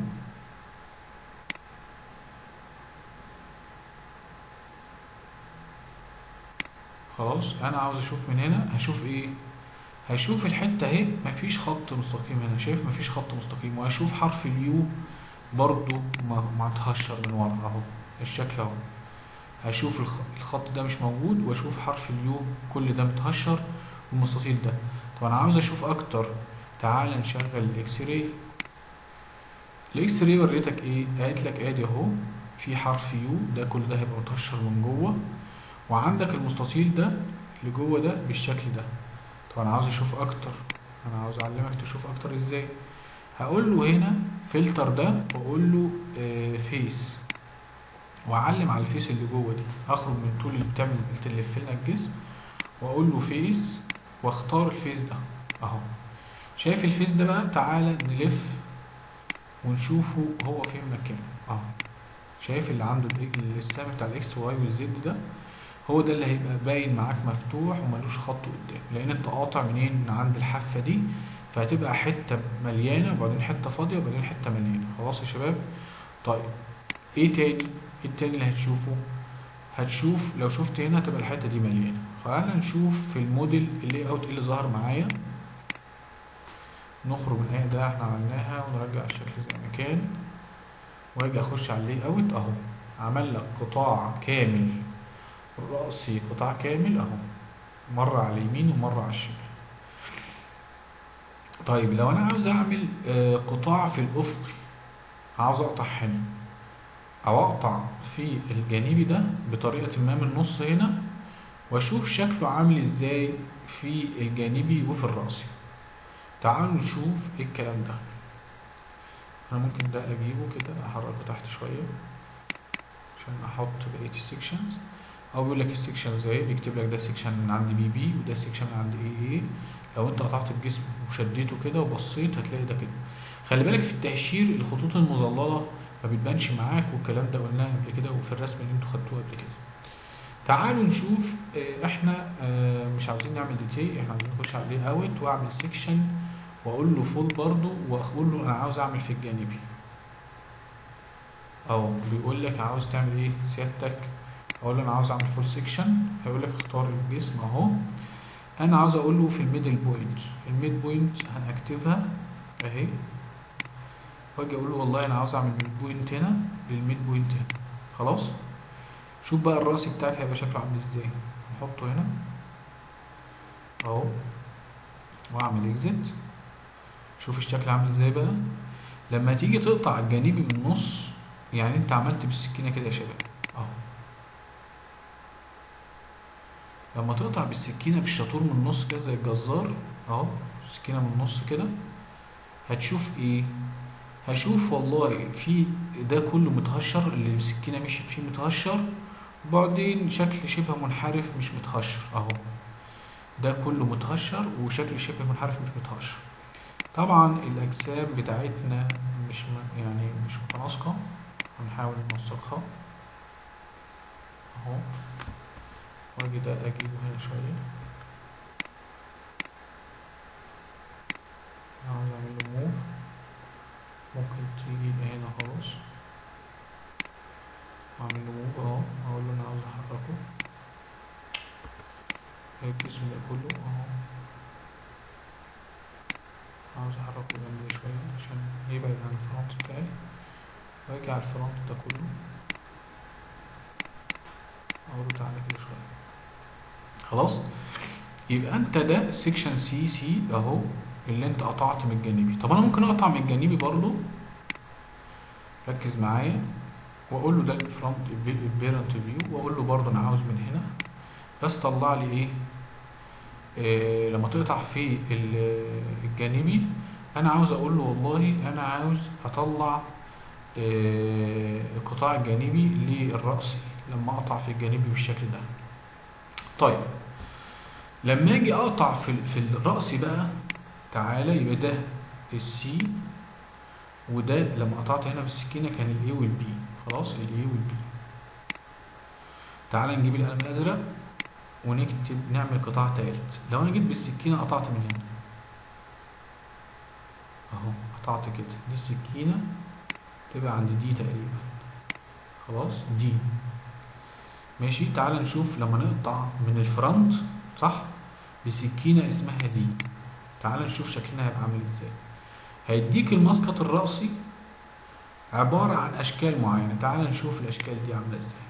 خلاص انا عاوز اشوف من هنا هشوف ايه هشوف الحته اهي مفيش خط مستقيم هنا شايف مفيش خط مستقيم وهشوف حرف اليو برضو ما ما اتهشر من ورا اهو الشكل اهو هشوف الخ- الخط ده مش موجود واشوف حرف اليو كل ده متهشر والمستطيل ده طب انا عاوز اشوف اكتر تعال نشغل الاكس راي الاكس راي وريتك ايه قالت لك ادي اهو في حرف يو ده كل ده هيبقى متهشر من جوه وعندك المستطيل ده اللي جوه ده بالشكل ده طب انا عاوز اشوف اكتر انا عاوز اعلمك تشوف اكتر ازاي هقول له هنا فلتر ده واقول له آه فيس واعلم على الفيس اللي جوه دي اخرج من طول اللي بتعمل تلف لنا الجسم واقول له فيس واختار الفيس ده اهو شايف الفيس ده بقى تعالى نلف ونشوفه هو فين مكانه اهو شايف اللي عنده ال- السهم بتاع الاكس واي والزد ده هو ده اللي هيبقى باين معاك مفتوح وملوش خط قدام لان انت قاطع منين من عند الحافه دي فهتبقى حته مليانه وبعدين حته فاضيه وبعدين حته مليانه خلاص يا شباب طيب ايه تاني ايه التاني اللي هتشوفه هتشوف لو شفت هنا هتبقى الحته دي مليانه خلينا نشوف في الموديل اللي اوت اللي ظهر معايا نخرج من الايه ده احنا عملناها ونرجع الشكل زي ما كان واجي اخش على اللي اوت اهو عمل لك قطاع كامل رأسي قطاع كامل اهو مرة على اليمين ومرة على الشمال طيب لو انا عاوز اعمل آه، قطاع في الافقي عاوز اقطع هنا او اقطع في الجانبي ده بطريقة ما من النص هنا واشوف شكله عامل ازاي في الجانبي وفي الرأسي تعالوا نشوف ايه الكلام ده انا ممكن ده اجيبه كده احركه تحت شوية عشان احط بقية السكشنز او بيقول لك السكشنز اهي بيكتب لك ده سكشن من عند بي بي وده سكشن من عند اي اي لو انت قطعت الجسم وشديته كده وبصيت هتلاقي ده كده خلي بالك في التهشير الخطوط المظلله ما بتبانش معاك والكلام ده قلناه قبل كده وفي الرسم اللي انتوا خدتوه قبل كده تعالوا نشوف آه، احنا آه، مش عاوزين نعمل ديتي احنا عاوزين نخش على الاي اوت واعمل سيكشن واقول له فول برضو واقول له انا عاوز اعمل في الجانبي او بيقول لك عاوز تعمل ايه سيادتك اقول له انا عاوز اعمل فول سيكشن هيقول لك اختار الجسم اهو انا عاوز اقول له في الميدل بوينت الميد بوينت هنكتبها اهي واجي اقول له والله انا عاوز اعمل من البوينت هنا للميد بوينت هنا خلاص شوف بقى الراس بتاعك هيبقى شكله عامل ازاي نحطه هنا اهو واعمل اكزيت شوف الشكل عامل ازاي بقى لما تيجي تقطع الجانبي من النص يعني انت عملت بالسكينة كده يا شباب اهو لما تقطع بالسكينة بالشاطور من النص كده زي الجزار اهو سكينة من النص كده هتشوف ايه هشوف والله في ده كله متهشر اللي السكينة مشيت فيه متهشر وبعدين شكل شبه منحرف مش متهشر اهو ده كله متهشر وشكل شبه منحرف مش متهشر طبعا الاجسام بتاعتنا مش م- يعني مش متناسقة هنحاول ننسقها اهو واجي ده اجيبه هنا شوية عاوز اعمل له موف ممكن تيجي هنا خلاص واعمل له موف اهو اقول له انا عاوز احركه الجسم ده كله اهو عاوز احركه جنبي شوية عشان يبعد عن الفرونت بتاعي واجي على الفرونت ده كله اقول له تعالى كده شوية خلاص يبقى انت ده سيكشن سي سي اهو اللي انت قطعت من الجانبي طب انا ممكن اقطع من الجانبي برضو ركز معايا واقول له ده الفرونت البيرنت فيو واقول له برضو انا عاوز من هنا بس طلع لي ايه آه لما تقطع في ال- الجانبي انا عاوز اقول له والله انا عاوز اطلع آه القطاع الجانبي للرأسي لما اقطع في الجانبي بالشكل ده طيب لما اجي اقطع في ال- في الرأسي بقى تعالى يبقى ده السي وده لما قطعت هنا بالسكينة كان الاي والبي خلاص الاي والبي تعالى نجيب القلم الازرق ونكتب نعمل قطاع تالت لو انا جيت بالسكينة قطعت من هنا اهو قطعت كده دي السكينة تبقى عند دي تقريبا خلاص دي ماشي تعالى نشوف لما نقطع من الفرونت صح بسكينة اسمها دي تعال نشوف شكلنا هيبقى عامل ازاي هيديك المسقط الرأسي عبارة عن أشكال معينة تعال نشوف الأشكال دي عاملة ازاي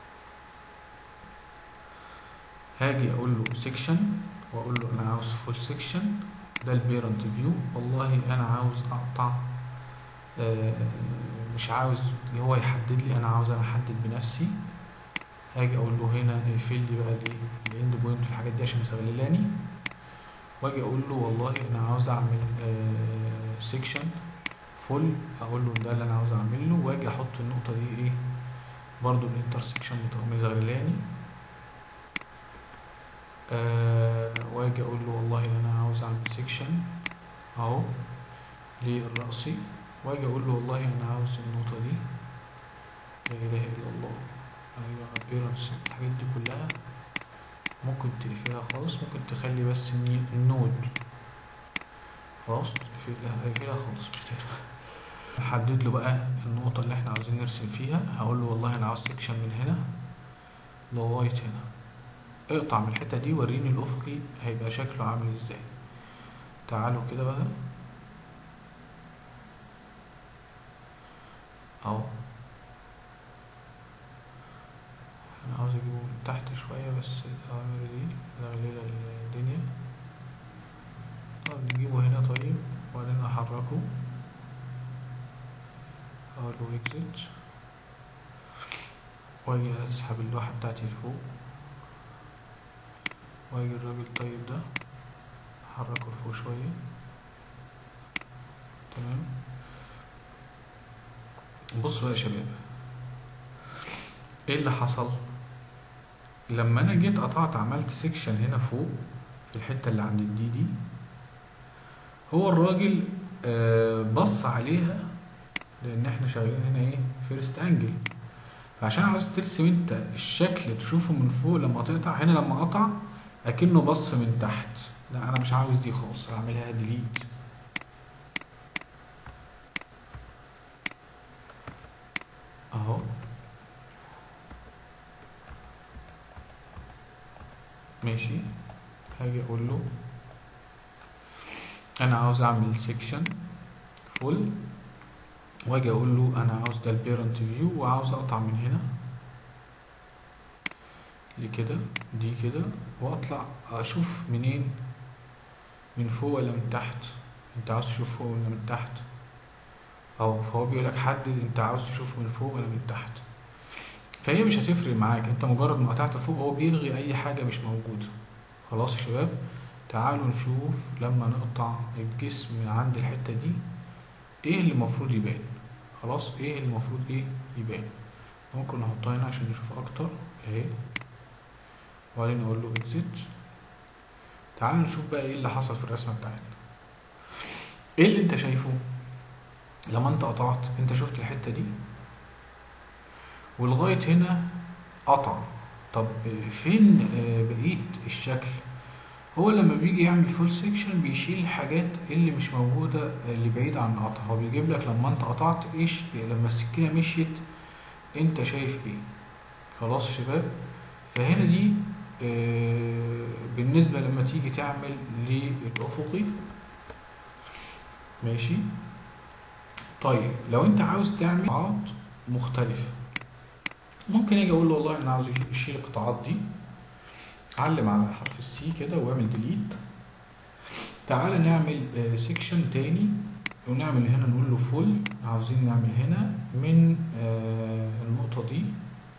هاجي أقول له سيكشن وأقول له أنا عاوز فول سيكشن ده البيرنت فيو والله أنا عاوز أقطع آه، مش عاوز هو يحدد لي أنا عاوز أنا أحدد بنفسي هاجي أقول له هنا اقفل لي بقى الايه الاند بوينت والحاجات دي عشان مستغللاني واجي اقول له والله انا عاوز اعمل سيكشن فول اقول له ده اللي انا عاوز اعمله واجي احط النقطه دي ايه برضو الانترسكشن مزغللاني آه واجي اقول له والله انا عاوز اعمل سيكشن اهو للرأسي واجي اقول له والله انا عاوز النقطه دي لا اله الا الله ايوه appearance الحاجات دي كلها ممكن تقفلها خالص ممكن تخلي بس الني- النود خلاص تقفلها تقفلها خالص مش تقفلها احدد له بقى النقطة اللي احنا عاوزين نرسم فيها هقول له والله انا عاوز سكشن من هنا لغاية هنا اقطع من الحتة دي وريني الافقي هيبقى شكله عامل ازاي تعالوا كده بقى اهو انا عاوز اجيبه من تحت شوية بس الاوامر دي مغللة الدنيا طب نجيبه هنا طيب وبعدين احركه اقول له اكزit واجي اسحب اللوحة بتاعتي لفوق واجي الراجل طيب ده احركه لفوق شوية تمام بصوا بقى يا شباب ايه اللي حصل لما انا جيت قطعت عملت سيكشن هنا فوق في الحته اللي عند الدي دي هو الراجل آه، بص عليها لان احنا شغالين هنا ايه فيرست انجل فعشان عاوز ترسم انت الشكل تشوفه من فوق لما تقطع هنا لما قطع اكنه بص من تحت لا انا مش عاوز دي خالص هعملها ديليت اهو ماشي هاجي اقول له انا عاوز اعمل سيكشن فول واجي اقول له انا عاوز ده البيرنت فيو وعاوز اقطع من هنا لكده دي كده واطلع اشوف منين من فوق ولا من تحت انت عاوز تشوف فوق ولا من تحت اهو فهو بيقول لك حدد انت عاوز تشوف من فوق ولا من تحت فهي مش هتفرق معاك انت مجرد ما قطعت فوق هو بيلغي اي حاجه مش موجوده خلاص يا شباب تعالوا نشوف لما نقطع الجسم من عند الحته دي ايه اللي المفروض يبان خلاص ايه اللي المفروض ايه يبان ممكن نحطها هنا عشان نشوف اكتر اهي وبعدين نقول له اكزيت تعالوا نشوف بقى ايه اللي حصل في الرسمه بتاعتنا ايه اللي انت شايفه لما انت قطعت انت شفت الحته دي ولغايه هنا قطع طب فين بقيه الشكل هو لما بيجي يعمل فول سيكشن بيشيل الحاجات اللي مش موجوده اللي بعيده عن القطع هو بيجيب لك لما انت قطعت ايش لما السكينه مشيت انت شايف ايه خلاص يا شباب فهنا دي بالنسبه لما تيجي تعمل للافقي ماشي طيب لو انت عاوز تعمل قطاعات مختلفة ممكن اجي اقول له والله انا عاوز اشيل القطاعات دي علم على حرف السي كده واعمل ديليت تعال نعمل سيكشن تاني ونعمل هنا نقول له فول عاوزين نعمل هنا من النقطة دي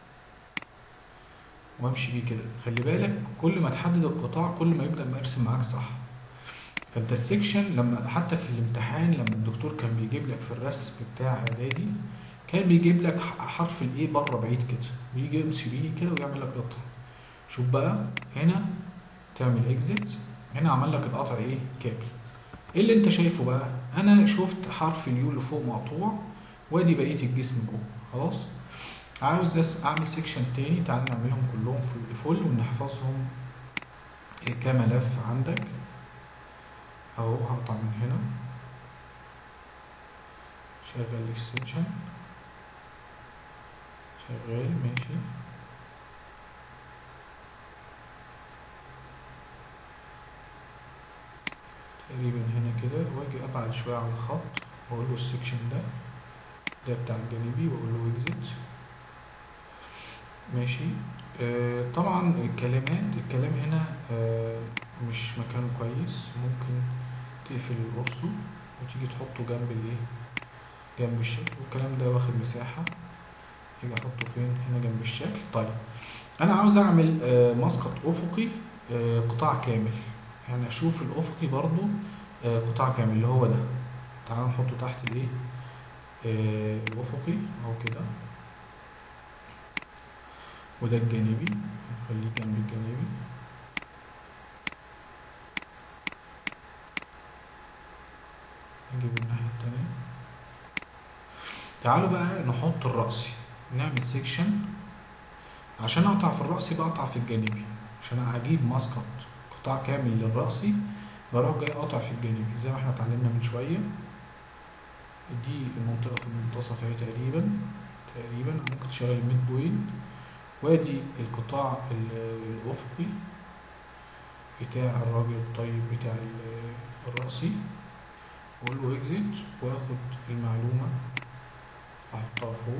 وامشي بيه كده خلي بالك كل ما تحدد القطاع كل ما يبدأ مرسم معاك صح فانت السكشن لما حتى في الامتحان لما الدكتور كان بيجيب لك في الرسم بتاع اعدادي كان بيجيب لك حرف الايه بره بعيد كده ويجي يمشي بيه كده ويعمل لك قطع شوف بقى هنا تعمل اكزيت هنا عمل لك القطع ايه كامل ايه اللي انت شايفه بقى انا شفت حرف اليو اللي فوق مقطوع وادي بقيه الجسم جوه خلاص عاوز اعمل سيكشن تاني تعال نعملهم كلهم في فول ونحفظهم كملف عندك اهو هقطع من هنا شغل الاكستنشن شغال ماشي تقريبا هنا كده واجي ابعد شويه على الخط واقول له السكشن ده ده بتاع الجانبي واقول له اكزيت ماشي آه طبعا الكلمات الكلام هنا آه مش مكانه كويس ممكن تقفل الرصو وتيجي تحطه جنب الايه جنب الشكل والكلام ده واخد مساحة اجي احطه فين هنا جنب الشكل طيب انا عاوز اعمل آه مسقط افقي آه قطاع كامل يعني اشوف الافقي برضو آه قطاع كامل اللي هو ده تعالوا نحطه تحت الايه آه الافقي اهو كده وده الجانبي نخليه جنب الجانبي نجيب الناحية التانية تعالوا بقى نحط الرأسي نعمل سيكشن عشان اقطع في الرأسي بقطع في الجانبي عشان هجيب مسقط قطاع كامل للرأسي بروح جاي قاطع في الجانبي زي ما احنا اتعلمنا من شوية دي المنطقة في المنتصف اهي تقريبا تقريبا ممكن تشغل الميد بوينت وادي القطاع الأفقي بتاع الراجل الطيب بتاع الرأسي واقول له اكزيت واخد المعلومة احطها فوق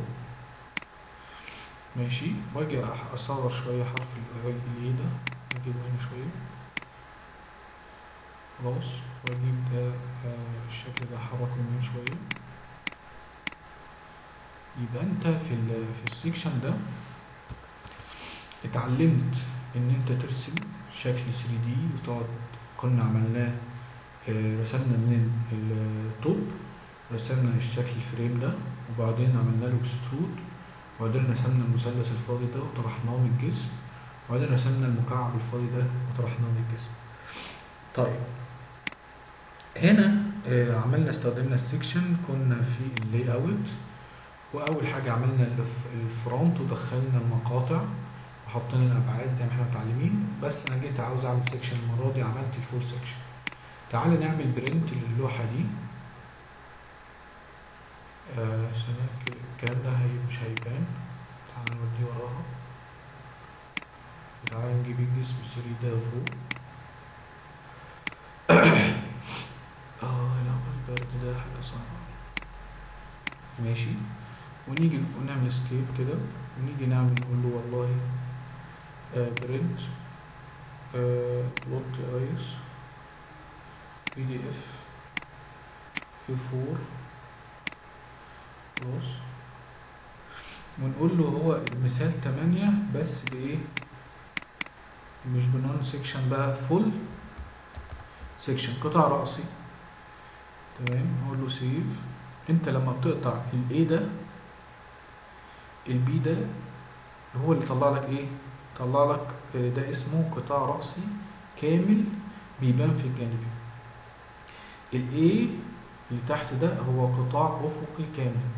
ماشي واجي اصغر شوية حرف الايه ده اجيبه هنا شوية خلاص واجيب ده الشكل ده احركه يمين شوية يبقى انت في ال في السيكشن ده اتعلمت ان انت ترسم شكل 3 دي وتقعد كنا عملناه رسمنا من التوب رسمنا الشكل الفريم ده وبعدين عملنا له اكسترود وبعدين رسمنا المثلث الفاضي ده وطرحناه من الجسم وبعدين رسمنا المكعب الفاضي ده وطرحناه من الجسم طيب هنا عملنا استخدمنا السكشن كنا في اللاي اوت واول حاجه عملنا الفرونت ودخلنا المقاطع وحطينا الابعاد زي ما احنا متعلمين بس انا جيت عاوز اعمل سكشن المره دي عملت الفول سكشن تعال نعمل برنت للوحه دي آه الكلام ده هي مش هيبان تعال نوديه وراها تعال نجيب الجسم 3 ده فوق اه لا البرد ده حاجه صعبه ماشي ونيجي ونعمل سكيب كده ونيجي نعمل نقول له والله آه برنت آه لوت يا ريس بي دي اف في 4 خلاص ونقول له هو المثال 8 بس بايه مش بنون سيكشن بقى فول سيكشن قطع رأسي تمام هقول له سيف انت لما بتقطع الاي ده البي ده هو اللي طلع لك ايه طلع لك آه، ده اسمه قطاع رأسي كامل بيبان في الجانبي الاي اللي تحت ده هو قطاع افقي كامل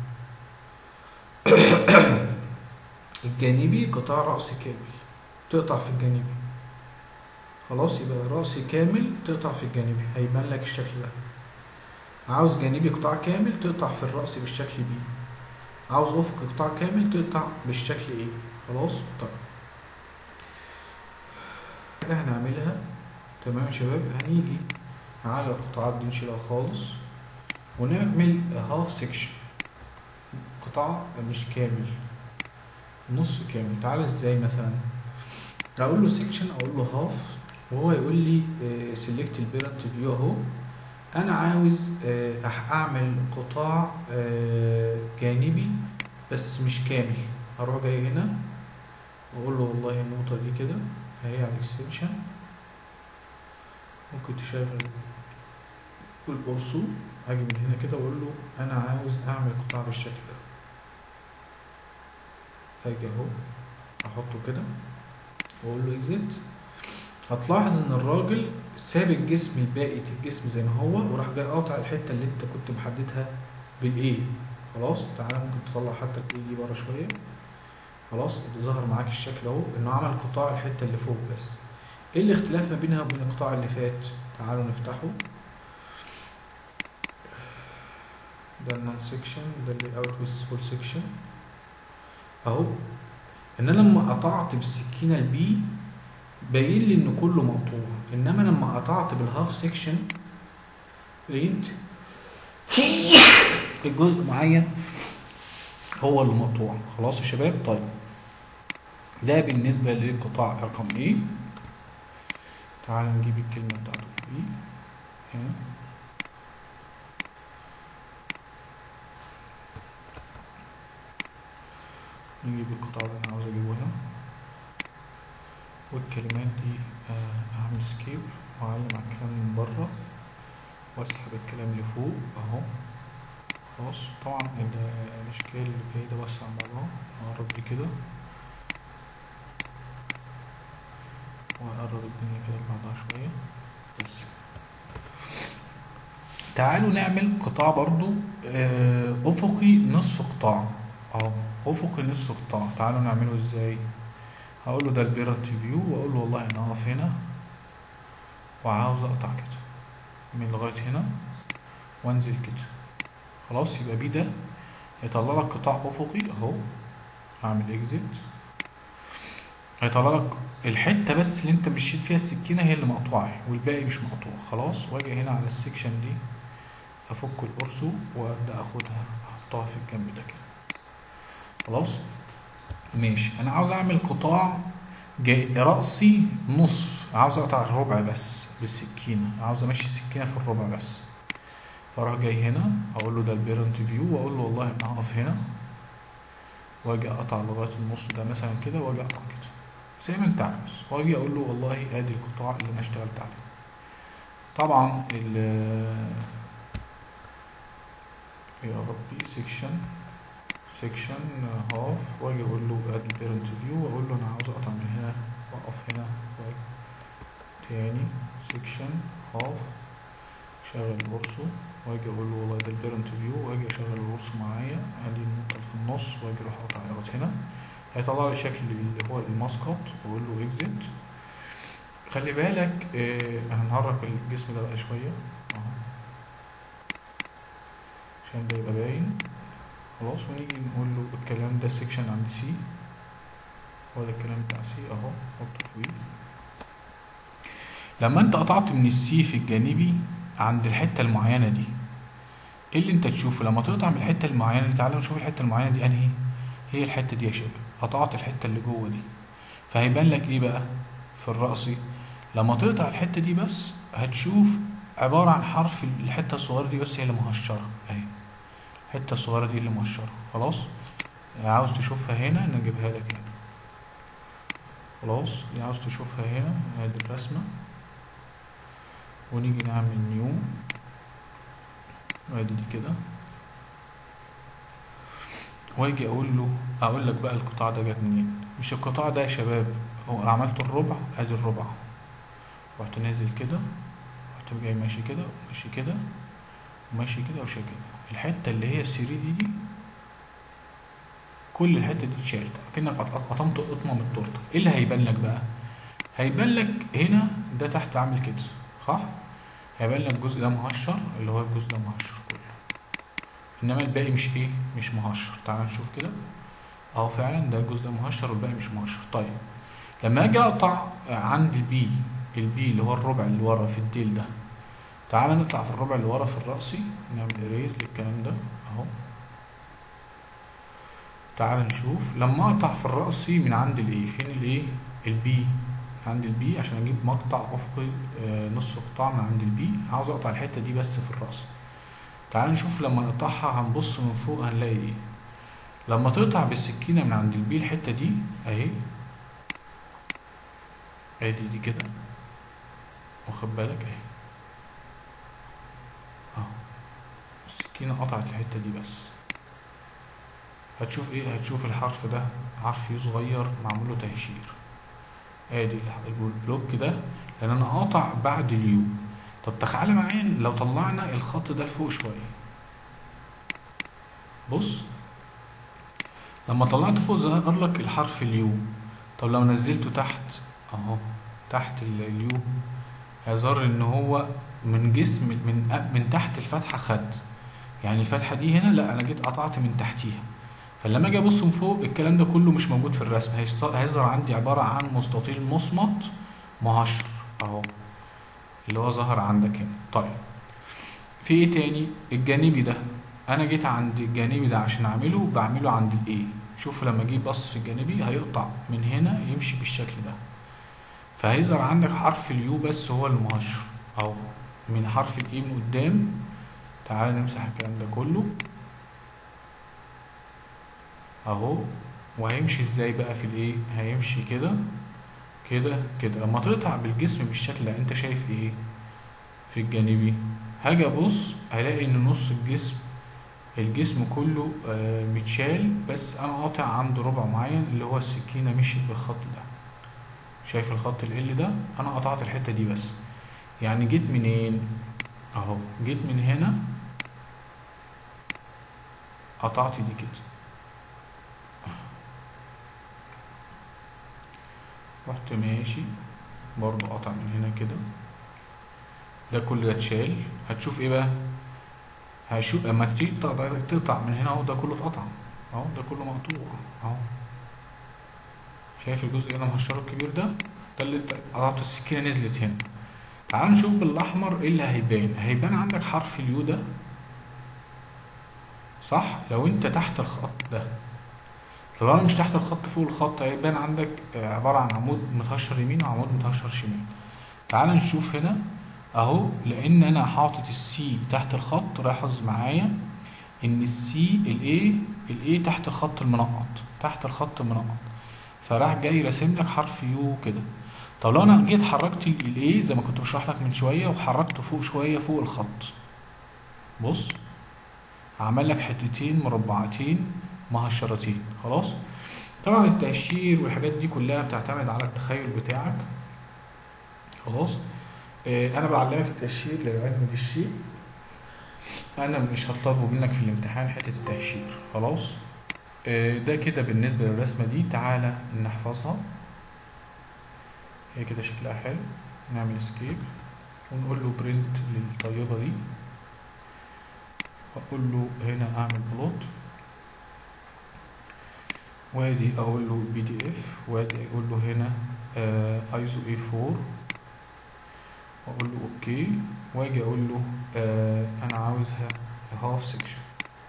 الجانبي قطاع رأسي كامل تقطع في الجانبي خلاص يبقى رأسي كامل تقطع في الجانبي هيبان لك الشكل ده عاوز جانبي قطاع كامل تقطع في الرأس بالشكل بي عاوز افقي قطاع كامل تقطع بالشكل ايه خلاص طيب حاجة هنعملها تمام يا شباب هنيجي على القطاعات دي نشيلها خالص ونعمل هاف سيكشن قطاع مش كامل نص كامل تعالى ازاي مثلا اقول له سيكشن اقول له هاف وهو يقول لي سيلكت البيرنت فيو اهو انا عاوز آه، أح- اعمل قطاع آه، جانبي بس مش كامل هروح جاي هنا واقول له والله النقطة دي كده اهي على الاكستنشن ممكن تشغل القرصو اجي من هنا كده واقول له انا عاوز اعمل قطاع بالشكل ده اجي اهو احطه كده واقول له اكزيت هتلاحظ ان الراجل ساب الجسم الباقي الجسم زي ما هو وراح جاي قاطع الحته اللي انت كنت محددها بالايه خلاص تعالى ممكن تطلع حتى الايه دي بره شويه خلاص ظهر معاك الشكل اهو انه عمل قطاع الحته اللي فوق بس ايه الاختلاف ما بينها وبين القطاع اللي فات تعالوا نفتحه ده النون سيكشن ده اللي اوت ويز فول سيكشن اهو ان انا لما قطعت بالسكينه البي باين لي ان كله مقطوع انما لما قطعت بالهاف سيكشن بينت الجزء معين هو اللي مقطوع خلاص يا شباب طيب ده بالنسبة للقطاع رقم ايه تعال نجيب الكلمة بتاعته فوقيه هنا نجيب القطاع اللي انا عاوز اجيبه هنا والكلمات دي آه، اعمل سكيب واعلم على الكلام من بره واسحب الكلام لفوق اهو خلاص طبعا ال- الاشكال اللي جاي ده بس عن بعضها اقرب دي كده واقرب الدنيا كده لبعضها شوية بس تعالوا نعمل قطاع برضو آه، افقي نصف قطاع اهو افقي نصف قطاع تعالوا نعمله ازاي هقول له ده البيرنت فيو واقول له والله انا اقف هنا وعاوز اقطع كده من لغايه هنا وانزل كده خلاص يبقى بي ده هيطلع لك قطاع افقي اهو هعمل اكزيت هيطلع لك الحته بس اللي انت مشيت فيها السكينه هي اللي مقطوعه والباقي مش مقطوع خلاص واجي هنا على السكشن دي افك القرصو وابدا اخدها احطها في الجنب ده كده خلاص ماشي انا عاوز اعمل قطاع جاي رأسي نص عاوز اقطع الربع بس بالسكينة عاوز امشي السكينة في الربع بس فاروح جاي هنا اقول له ده البيرنت فيو واقول له والله انا هقف هنا واجي اقطع لغاية النص ده مثلا كده واجي اقطع كده زي ما انت عاوز واجي اقول له والله ادي القطاع اللي انا اشتغلت عليه طبعا ال يا ربي سيكشن سيكشن هاف واجي اقول له اد بيرنت فيو واقول له انا عاوز اقطع من هنا واقف هنا واجي تاني سيكشن هاف شغل الورسو واجي اقول له والله ده البيرنت فيو واجي اشغل الورسو معايا ادي النقطة اللي في النص واجي اروح اقطع لغاية هنا هيطلع لي شكل اللي هو الماسكت واقول له اكزيت خلي بالك آه هنحرك الجسم ده بقى شوية اهو عشان ده يبقى باين خلاص ونيجي نقول له الكلام ده سيكشن عند سي هو ده الكلام بتاع سي اهو حطه فوقيه لما انت قطعت من السي في الجانبي عند الحته المعينه دي ايه اللي انت تشوفه لما تقطع من الحته المعينه دي تعالى نشوف الحته المعينه دي انهي هي الحته دي يا شباب قطعت الحته اللي جوه دي فهيبان لك ايه بقى في الرأسي لما تقطع الحته دي بس هتشوف عباره عن حرف الحته الصغيره دي بس هي اللي مهشره اهي الحته الصغيره دي اللي مقشره خلاص عاوز تشوفها هنا نجيبها لك هنا خلاص دي عاوز تشوفها هنا ادي الرسمه ونيجي نعمل نيو وادي دي كده واجي اقول له اقول لك بقى القطاع ده جاب منين مش القطاع ده يا شباب هو عملت الربع ادي الربع رحت نازل كده رحت جاي ماشي كده وماشي كده وماشي كده وماشي كده الحته اللي هي السري دي دي كل الحته دي اتشالت كأنك قط- قطمت قطمه من التورته ايه اللي هيبان لك بقى هيبان لك هنا ده تحت عامل كده صح هيبان لك الجزء ده مهشر اللي هو الجزء ده مهشر كله انما الباقي مش ايه مش مهشر تعال نشوف كده اهو فعلا ده الجزء ده مهشر والباقي مش مهشر طيب لما اجي اقطع عند البي البي اللي هو الربع اللي ورا في الديل ده تعال نطلع في الربع اللي ورا في الرأسي نعمل اريز للكلام ده اهو تعال نشوف لما اقطع في الرأسي من عند الايه فين الايه البي عند البي عشان اجيب مقطع افقي آه، نص قطاع من عند البي عاوز اقطع الحته دي بس في الراس تعال نشوف لما نقطعها هنبص من فوق هنلاقي ايه لما تقطع بالسكينه من عند البي الحته دي اهي ادي دي كده واخد بالك اهي اهو السكينه قطعت الحته دي بس هتشوف ايه هتشوف الحرف ده حرف يو صغير معمول له تهشير ادي الح- البلوك ده لان انا قاطع بعد اليو طب تخيل معايا لو طلعنا الخط ده لفوق شويه بص لما طلعت فوق ظهر لك الحرف اليو طب لو نزلته تحت اهو تحت ال- اليو هيظهر ان هو من جسم من من تحت الفتحه خد يعني الفتحه دي هنا لا انا جيت قطعت من تحتيها فلما اجي ابص من فوق الكلام ده كله مش موجود في الرسم هيست- هيظهر عندي عباره عن مستطيل مصمت مهشر اهو اللي هو ظهر عندك هنا طيب في ايه تاني الجانبي ده انا جيت عند الجانبي ده عشان اعمله بعمله عند الايه شوف لما اجي بص في الجانبي هيقطع من هنا يمشي بالشكل ده فهيظهر عندك حرف اليو بس هو المهشر اهو من حرف الايه من قدام تعال نمسح الكلام ده كله اهو وهيمشي ازاي بقى في الايه هيمشي كده كده كده لما تقطع بالجسم بالشكل ده انت شايف ايه في الجانبي هاجي ابص هلاقي ان نص الجسم الجسم كله آه، متشال بس انا قاطع عند ربع معين اللي هو السكينه مشيت بالخط ده شايف الخط ال ده انا قطعت الحته دي بس يعني جيت منين اهو جيت من هنا قطعت دي كده رحت ماشي برضو قطع من هنا كده ده كل ده اتشال هتشوف ايه بقى هشوف لما تيجي تقطع تقطع من هنا اهو ده كله اتقطع اهو ده كله مقطوع اهو شايف الجزء اللي انا مهشره الكبير ده ده اللي انت قطعت السكينه نزلت هنا تعال نشوف بالاحمر ايه اللي هيبان هيبان عندك حرف اليو ده صح لو انت تحت الخط ده لو انا مش تحت الخط فوق الخط هيبان عندك آه، عباره عن عمود متهشر يمين وعمود متهشر شمال تعال نشوف هنا اهو لان انا حاطط السي تحت الخط لاحظ معايا ان السي الاي الاي تحت الخط المنقط تحت الخط المنقط فراح جاي راسم لك حرف يو كده طب لو انا جيت حركت الاي زي ما كنت بشرح لك من شويه وحركته فوق شويه فوق الخط بص عمل لك حتتين مربعتين مهشرتين خلاص طبعا التهشير والحاجات دي كلها بتعتمد على التخيل بتاعك خلاص آه، انا بعلمك التهشير لعلم بالشيء انا مش هطلبه منك في الامتحان حته التهشير خلاص آه، ده كده بالنسبه للرسمه دي تعالى نحفظها هي كده شكلها حلو نعمل اسكيب ونقول له برنت للطيبه دي واقول له هنا اعمل بلوت وادي اقول له بي دي اف وادي اقول له هنا ايزو اي 4 واقول له اوكي واجي اقول له آه انا عاوزها هاف سيكشن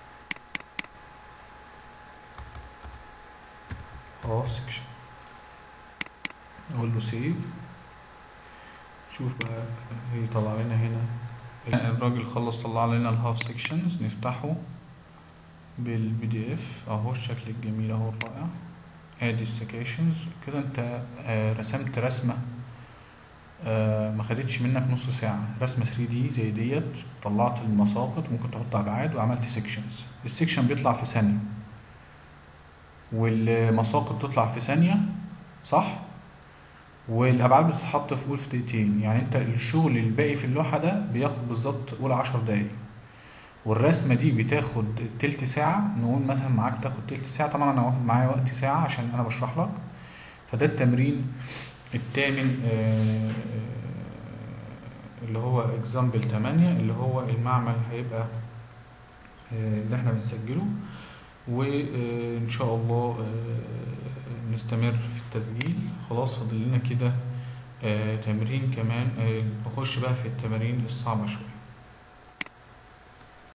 هاف سيكشن اقول له سيف شوف بقى يطلع لنا هنا الراجل خلص طلع لنا الهاف سيكشنز نفتحه بالبي دي اف اهو الشكل الجميل اهو الرائع ادي السكيشنز كده انت آه، رسمت رسمة آه، ما خدتش منك نص ساعة رسمة 3 دي زي ديت طلعت المساقط ممكن تحط ابعاد وعملت سيكشنز السيكشن بيطلع في ثانية والمساقط تطلع في ثانية صح والابعاد بتتحط في قول في دقيقتين يعني انت الشغل الباقي في اللوحة ده بياخد بالظبط قول 10 دقايق والرسمة دي بتاخد تلت ساعة نقول مثلا معاك تاخد تلت ساعة طبعا انا واخد معايا وقت ساعة عشان انا بشرح لك فده التمرين الثامن اللي هو اكزامبل 8 اللي هو المعمل هيبقى آه، اللي احنا بنسجله وان شاء الله آه، نستمر في التسجيل خلاص فاضل لنا كده آه، تمرين كمان آه، نخش بقى في التمارين الصعبة شوية